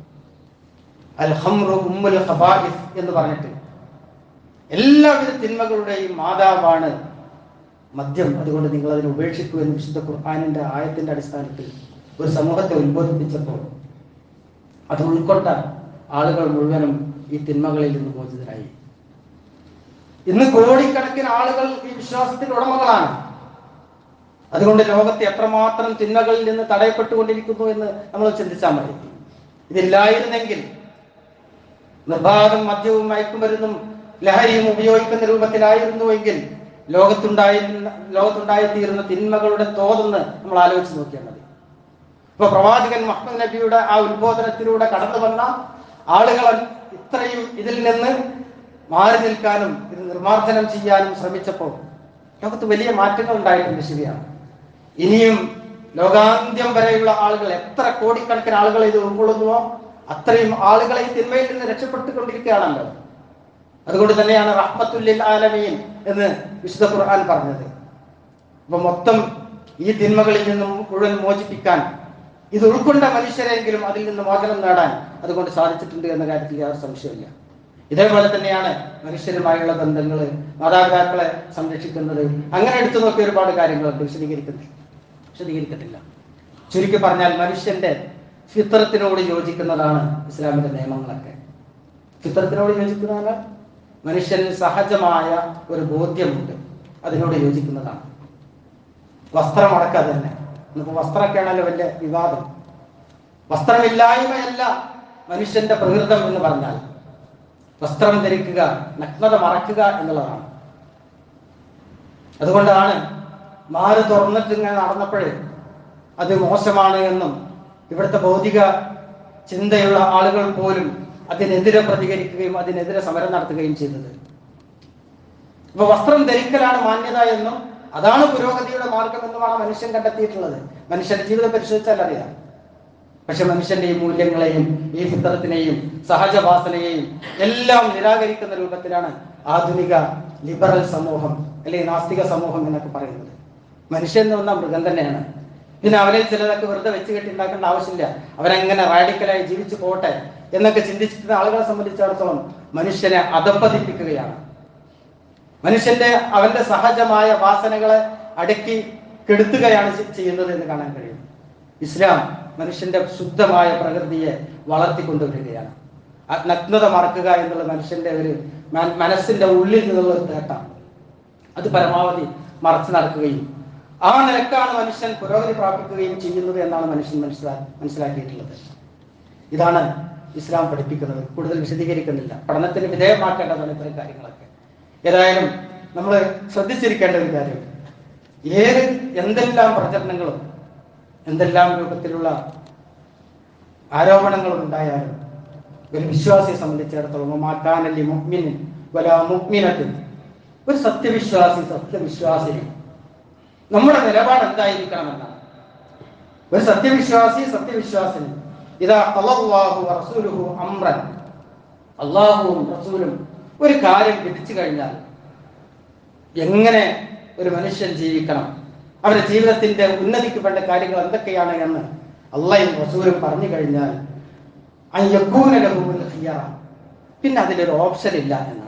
A: അൽ ഹംറു ഉമ്മുൽ ഖബായിസ് എന്ന് പറഞ്ഞിട്ട് എല്ലാവിധ തിന്മകളുടെയും മാതാവാണ് മദ്യം അതുകൊണ്ട് നിങ്ങൾ അതിനെ ഉപേക്ഷിക്കൂ എന്ന് വിശുദ്ധ ഖുർആാനിന്റെ ആയത്തിന്റെ അടിസ്ഥാനത്തിൽ ഒരു സമൂഹത്തെ ഉത്ബോധിപ്പിച്ചപ്പോൾ അത് ഉൾക്കൊണ്ട ആളുകൾ മുഴുവനും ഈ തിന്മകളിൽ നിന്ന് മോചിതരായി ഇന്ന് കോടിക്കണക്കിന് ആളുകൾ ഈ വിശ്വാസത്തിന്റെ ഉടമകളാണ് അതുകൊണ്ട് ലോകത്ത് എത്രമാത്രം തിന്മകളിൽ നിന്ന് തടയപ്പെട്ടുകൊണ്ടിരിക്കുന്നു എന്ന് നമ്മൾ ചിന്തിച്ചാൽ മതി ഇതില്ലായിരുന്നെങ്കിൽ നിർബാധം മദ്യവും മയക്കുമരുന്നും ലഹരിയും ഉപയോഗിക്കുന്ന രൂപത്തിലായിരുന്നുവെങ്കിൽ ലോകത്തുണ്ടായിരുന്ന ലോകത്തുണ്ടായിത്തീരുന്ന തിന്മകളുടെ തോതെന്ന് നമ്മൾ ആലോചിച്ച് നോക്കിയാൽ മതി ഇപ്പൊ പ്രവാചകൻ മുഹമ്മദ് നബിയുടെ ആ ഉത്ബോധനത്തിലൂടെ കടന്നു വന്ന ആളുകൾ ഇത്രയും ഇതിൽ നിന്ന് മാറി നിൽക്കാനും ഇത് നിർമ്മാർജ്ജനം ചെയ്യാനും ശ്രമിച്ചപ്പോൾ ലോകത്ത് വലിയ മാറ്റങ്ങൾ ഉണ്ടായിട്ടുണ്ട് ശരിയാണ് ഇനിയും ലോകാന്ത്യം വരെയുള്ള ആളുകൾ എത്ര കോടിക്കണക്കിന് ആളുകൾ ഇത് ഉൾക്കൊള്ളുന്നുവോ അത്രയും ആളുകളെ ഈ തിന്മയിൽ നിന്ന് രക്ഷപ്പെട്ടുകൊണ്ടിരിക്കുകയാണല്ലോ അതുകൊണ്ട് തന്നെയാണ് റഹ്മത്തുല്ലിൽ ആലമീൻ എന്ന് വിശുദ്ധ ഖുർആൻ പറഞ്ഞത് അപ്പൊ മൊത്തം ഈ തിന്മകളിൽ നിന്നും മുഴുവൻ മോചിപ്പിക്കാൻ ഇത് ഉൾക്കൊണ്ട മനുഷ്യരെങ്കിലും അതിൽ നിന്ന് മോചനം നേടാൻ അതുകൊണ്ട് സാധിച്ചിട്ടുണ്ട് എന്ന കാര്യത്തിൽ യാതൊരു സംശയമില്ല ഇതേപോലെ തന്നെയാണ് മനുഷ്യരുമായുള്ള ബന്ധങ്ങൾ മാതാപിതാക്കളെ സംരക്ഷിക്കുന്നത് അങ്ങനെ എടുത്തു നോക്കിയ ഒരുപാട് കാര്യങ്ങളുണ്ട് വിശദീകരിക്കുന്നില്ല വിശദീകരിക്കത്തില്ല ചുരുക്കി പറഞ്ഞാൽ മനുഷ്യന്റെ ഫിത്രത്തിനോട് യോജിക്കുന്നതാണ് ഇസ്ലാമിന്റെ നിയമങ്ങളൊക്കെ ഫിത്രത്തിനോട് യോജിക്കുന്നതാണ് മനുഷ്യന് സഹജമായ ഒരു ബോധ്യമുണ്ട് അതിനോട് യോജിക്കുന്നതാണ് വസ്ത്രമടക്കം തന്നെ ഇന്നിപ്പോ വസ്ത്രമൊക്കെയാണല്ലോ വലിയ വിവാദം വസ്ത്രമില്ലായ്മയല്ല മനുഷ്യന്റെ പ്രകൃതം എന്ന് പറഞ്ഞാൽ വസ്ത്രം ധരിക്കുക നഗ്നത മറക്കുക എന്നുള്ളതാണ് അതുകൊണ്ടാണ് മാറ് തുറന്നിട്ട് ഇങ്ങനെ നടന്നപ്പോഴേ അത് മോശമാണ് എന്നും ഇവിടുത്തെ ഭൗതിക ചിന്തയുള്ള ആളുകൾ പോലും അതിനെതിരെ പ്രതികരിക്കുകയും അതിനെതിരെ സമരം നടത്തുകയും ചെയ്തത് ഇപ്പൊ വസ്ത്രം ധരിക്കലാണ് മാന്യത എന്നും അതാണ് പുരോഗതിയുടെ മാർഗം എന്നുമാണ് മനുഷ്യൻ കണ്ടെത്തിയിട്ടുള്ളത് മനുഷ്യന്റെ ജീവിതം പരിശോധിച്ചാൽ അറിയാം പക്ഷെ മനുഷ്യന്റെ ഈ മൂല്യങ്ങളെയും ഈ ഫിത്രത്തിനെയും സഹജവാസനയെയും എല്ലാം നിരാകരിക്കുന്ന രൂപത്തിലാണ് ആധുനിക ലിബറൽ സമൂഹം അല്ലെങ്കിൽ നാസ്തിക സമൂഹം എന്നൊക്കെ പറയുന്നത് മനുഷ്യൻ എന്ന് പറഞ്ഞാൽ മൃഗം തന്നെയാണ് പിന്നെ അവരെ ചിലതൊക്കെ വെറുതെ വെച്ച് കെട്ടി ഉണ്ടാക്കേണ്ട ആവശ്യമില്ല അവരെങ്ങനെ റാഡിക്കലായി ജീവിച്ചു പോട്ടെ എന്നൊക്കെ ചിന്തിച്ചിരുന്ന ആളുകളെ സംബന്ധിച്ചിടത്തോളം മനുഷ്യനെ അധപ്പതിപ്പിക്കുകയാണ് മനുഷ്യന്റെ അവന്റെ സഹജമായ വാസനകളെ അടക്കി കെടുത്തുകയാണ് ചെ- ചെയ്യുന്നത് എന്ന് കാണാൻ കഴിയും ഇസ്ലാം മനുഷ്യന്റെ ശുദ്ധമായ പ്രകൃതിയെ വളർത്തിക്കൊണ്ടുവരികയാണ് ആ നഗ്നത മറക്കുക എന്നുള്ള മനുഷ്യന്റെ ഒരു മന- മനസ്സിന്റെ ഉള്ളിൽ നിന്നുള്ള ഒരു നേട്ടം അത് പരമാവധി മറച്ചു നടക്കുകയും ആ നിലക്കാണ് മനുഷ്യൻ പുരോഗതി പ്രാപിക്കുകയും ചെയ്യുന്നത് എന്നാണ് മനുഷ്യൻ മനസ്സിലാ മനസ്സിലാക്കിയിട്ടുള്ളത് ഇതാണ് ഇസ്ലാം പഠിപ്പിക്കുന്നത് കൂടുതൽ വിശദീകരിക്കുന്നില്ല പഠനത്തിന് വിധേയമാക്കേണ്ടതാണ് ഇത്തരം കാര്യങ്ങളൊക്കെ ഏതായാലും നമ്മൾ ശ്രദ്ധിച്ചിരിക്കേണ്ട ഒരു കാര്യം ഏത് എന്തെല്ലാം പ്രചരണങ്ങളും എന്തെല്ലാം രൂപത്തിലുള്ള ആരോപണങ്ങളും ഉണ്ടായാലും ഒരു വിശ്വാസിയെ സംബന്ധിച്ചിടത്തോളം മാക്കാനല്ലി മുഗ്മിനിൻ വല മുഗ്മിനത്തിൽ ഒരു സത്യവിശ്വാസി സത്യവിശ്വാസിനി നമ്മുടെ നിലപാട് എന്തായിരിക്കണമെന്നാണ് ഒരു സത്യവിശ്വാസി സത്യവിശ്വാസിനി ഇതാ അള്ളാഹു റസൂലുഹു അമ്രൻ അള്ളാഹുവും റസൂലും ഒരു കാര്യം വിധിച്ചു കഴിഞ്ഞാൽ എങ്ങനെ ഒരു മനുഷ്യൻ ജീവിക്കണം അവരുടെ ജീവിതത്തിന്റെ ഉന്നതിക്ക് വേണ്ട കാര്യങ്ങൾ എന്തൊക്കെയാണ് എന്ന് അള്ളയും റസൂലും പറഞ്ഞു കഴിഞ്ഞാൽ അയ്യക്കൂന ലഹുൽ ഖിയറ. പിന്നെ അതിലൊരു ഓപ്ഷൻ ഇല്ല എന്നാണ്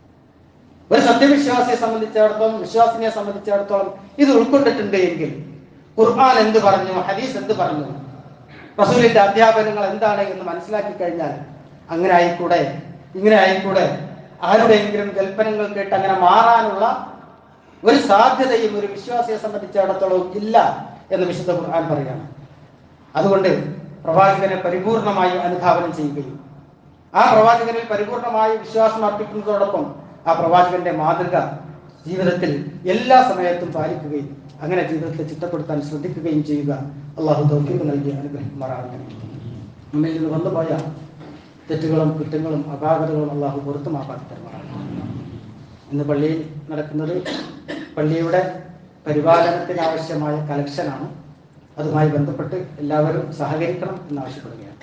A: ഒരു സത്യവിശ്വാസിയെ സംബന്ധിച്ചിടത്തോളം വിശ്വാസിനെ സംബന്ധിച്ചിടത്തോളം ഇത് ഉൾക്കൊണ്ടിട്ടുണ്ട് എങ്കിൽ ഖുർആൻ എന്ത് പറഞ്ഞു ഹദീസ് എന്ത് പറഞ്ഞു റസൂലിന്റെ അധ്യാപനങ്ങൾ എന്താണ് എന്ന് മനസ്സിലാക്കി കഴിഞ്ഞാൽ അങ്ങനെ ആയിക്കൂടെ ഇങ്ങനെ ആയിക്കൂടെ ആരുടെയെങ്കിലും കൽപ്പനകൾ കേട്ട് അങ്ങനെ മാറാനുള്ള ഒരു സാധ്യതയും ഒരു വിശ്വാസിയെ സംബന്ധിച്ചിടത്തോളം ഇല്ല എന്ന് വിശുദ്ധ ഖുർആൻ പറയുകയാണ് അതുകൊണ്ട് പ്രവാചകനെ പരിപൂർണമായി അനുധാവനം ചെയ്യുകയും ആ പ്രവാചകനിൽ പരിപൂർണമായി വിശ്വാസം അർപ്പിക്കുന്നതോടൊപ്പം ആ പ്രവാചകന്റെ മാതൃക ജീവിതത്തിൽ എല്ലാ സമയത്തും പാലിക്കുകയും അങ്ങനെ ജീവിതത്തെ ചിട്ടപ്പെടുത്താൻ ശ്രദ്ധിക്കുകയും ചെയ്യുക അള്ളാഹു ദൗത്യം നൽകി അനുഗ്രഹിക്കുമാറാകട്ടെ നമ്മിൽ നിന്ന് വന്നുപോയ തെറ്റുകളും കുറ്റങ്ങളും അപാകതകളും അള്ളാഹു പുറത്തുമാക്കാതെ തരുമാറാകട്ടെ ഇന്ന് പള്ളിയിൽ നടക്കുന്നത് പള്ളിയുടെ പരിപാലനത്തിന് ആവശ്യമായ കലക്ഷനാണ് അതുമായി ബന്ധപ്പെട്ട് എല്ലാവരും സഹകരിക്കണം എന്നാവശ്യപ്പെടുകയാണ്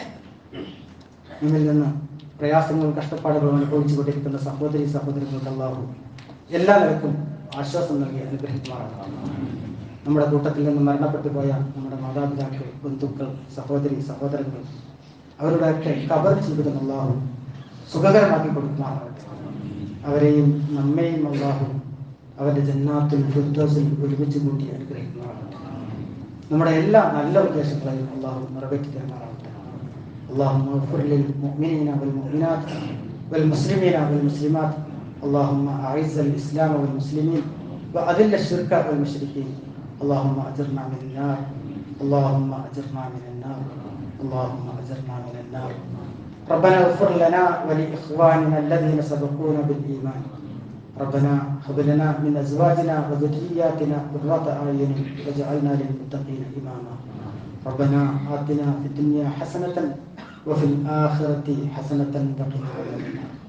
A: നമ്മിൽ നിന്ന് പ്രയാസങ്ങളും കഷ്ടപ്പാടുകളും അനുഭവിച്ചു കൊണ്ടിരിക്കുന്ന സഹോദരി സഹോദരങ്ങൾക്ക് അള്ളാഹു എല്ലാ നിലക്കും ആശ്വാസം നൽകി അനുഗ്രഹിക്കുമാറാണ് നമ്മുടെ കൂട്ടത്തിൽ നിന്ന് മരണപ്പെട്ടു പോയ നമ്മുടെ മാതാപിതാക്കൾ ബന്ധുക്കൾ സഹോദരി സഹോദരങ്ങൾ അവരുടെയൊക്കെ കബർ ജീവിതം അള്ളാഹു സുഖകരമാക്കി കൊടുക്കുമാറാകട്ടെ അവരെയും നമ്മെയും അള്ളാഹു അവരുടെ ജന്നാത്തിൽ ഫിർദൗസിൽ ഒരുമിച്ച് കൂട്ടി അനുഗ്രഹിക്കുമാറാകട്ടെ നമ്മുടെ എല്ലാ നല്ല ഉദ്ദേശങ്ങളെയും അള്ളാഹു നിറവേറ്റി തരുമാറാകട്ടെ اللهم اغفر للمؤمنين والمؤمنات والمسلمين والمسلمات اللهم اعز الاسلام والمسلمين واذل الشرك والمشركين اللهم اجرنا من النار اللهم اجرنا من النار اللهم اجرنا من النار ربنا اغفر لنا ولاخواننا الذين سبقونا بالايمان ربنا هب لنا من ازواجنا وذرياتنا قرة اعين واجعلنا للمتقين اماما ربنا آتنا في الدنيا حسنة وفي الآخرة حسنة وقنا عذاب النار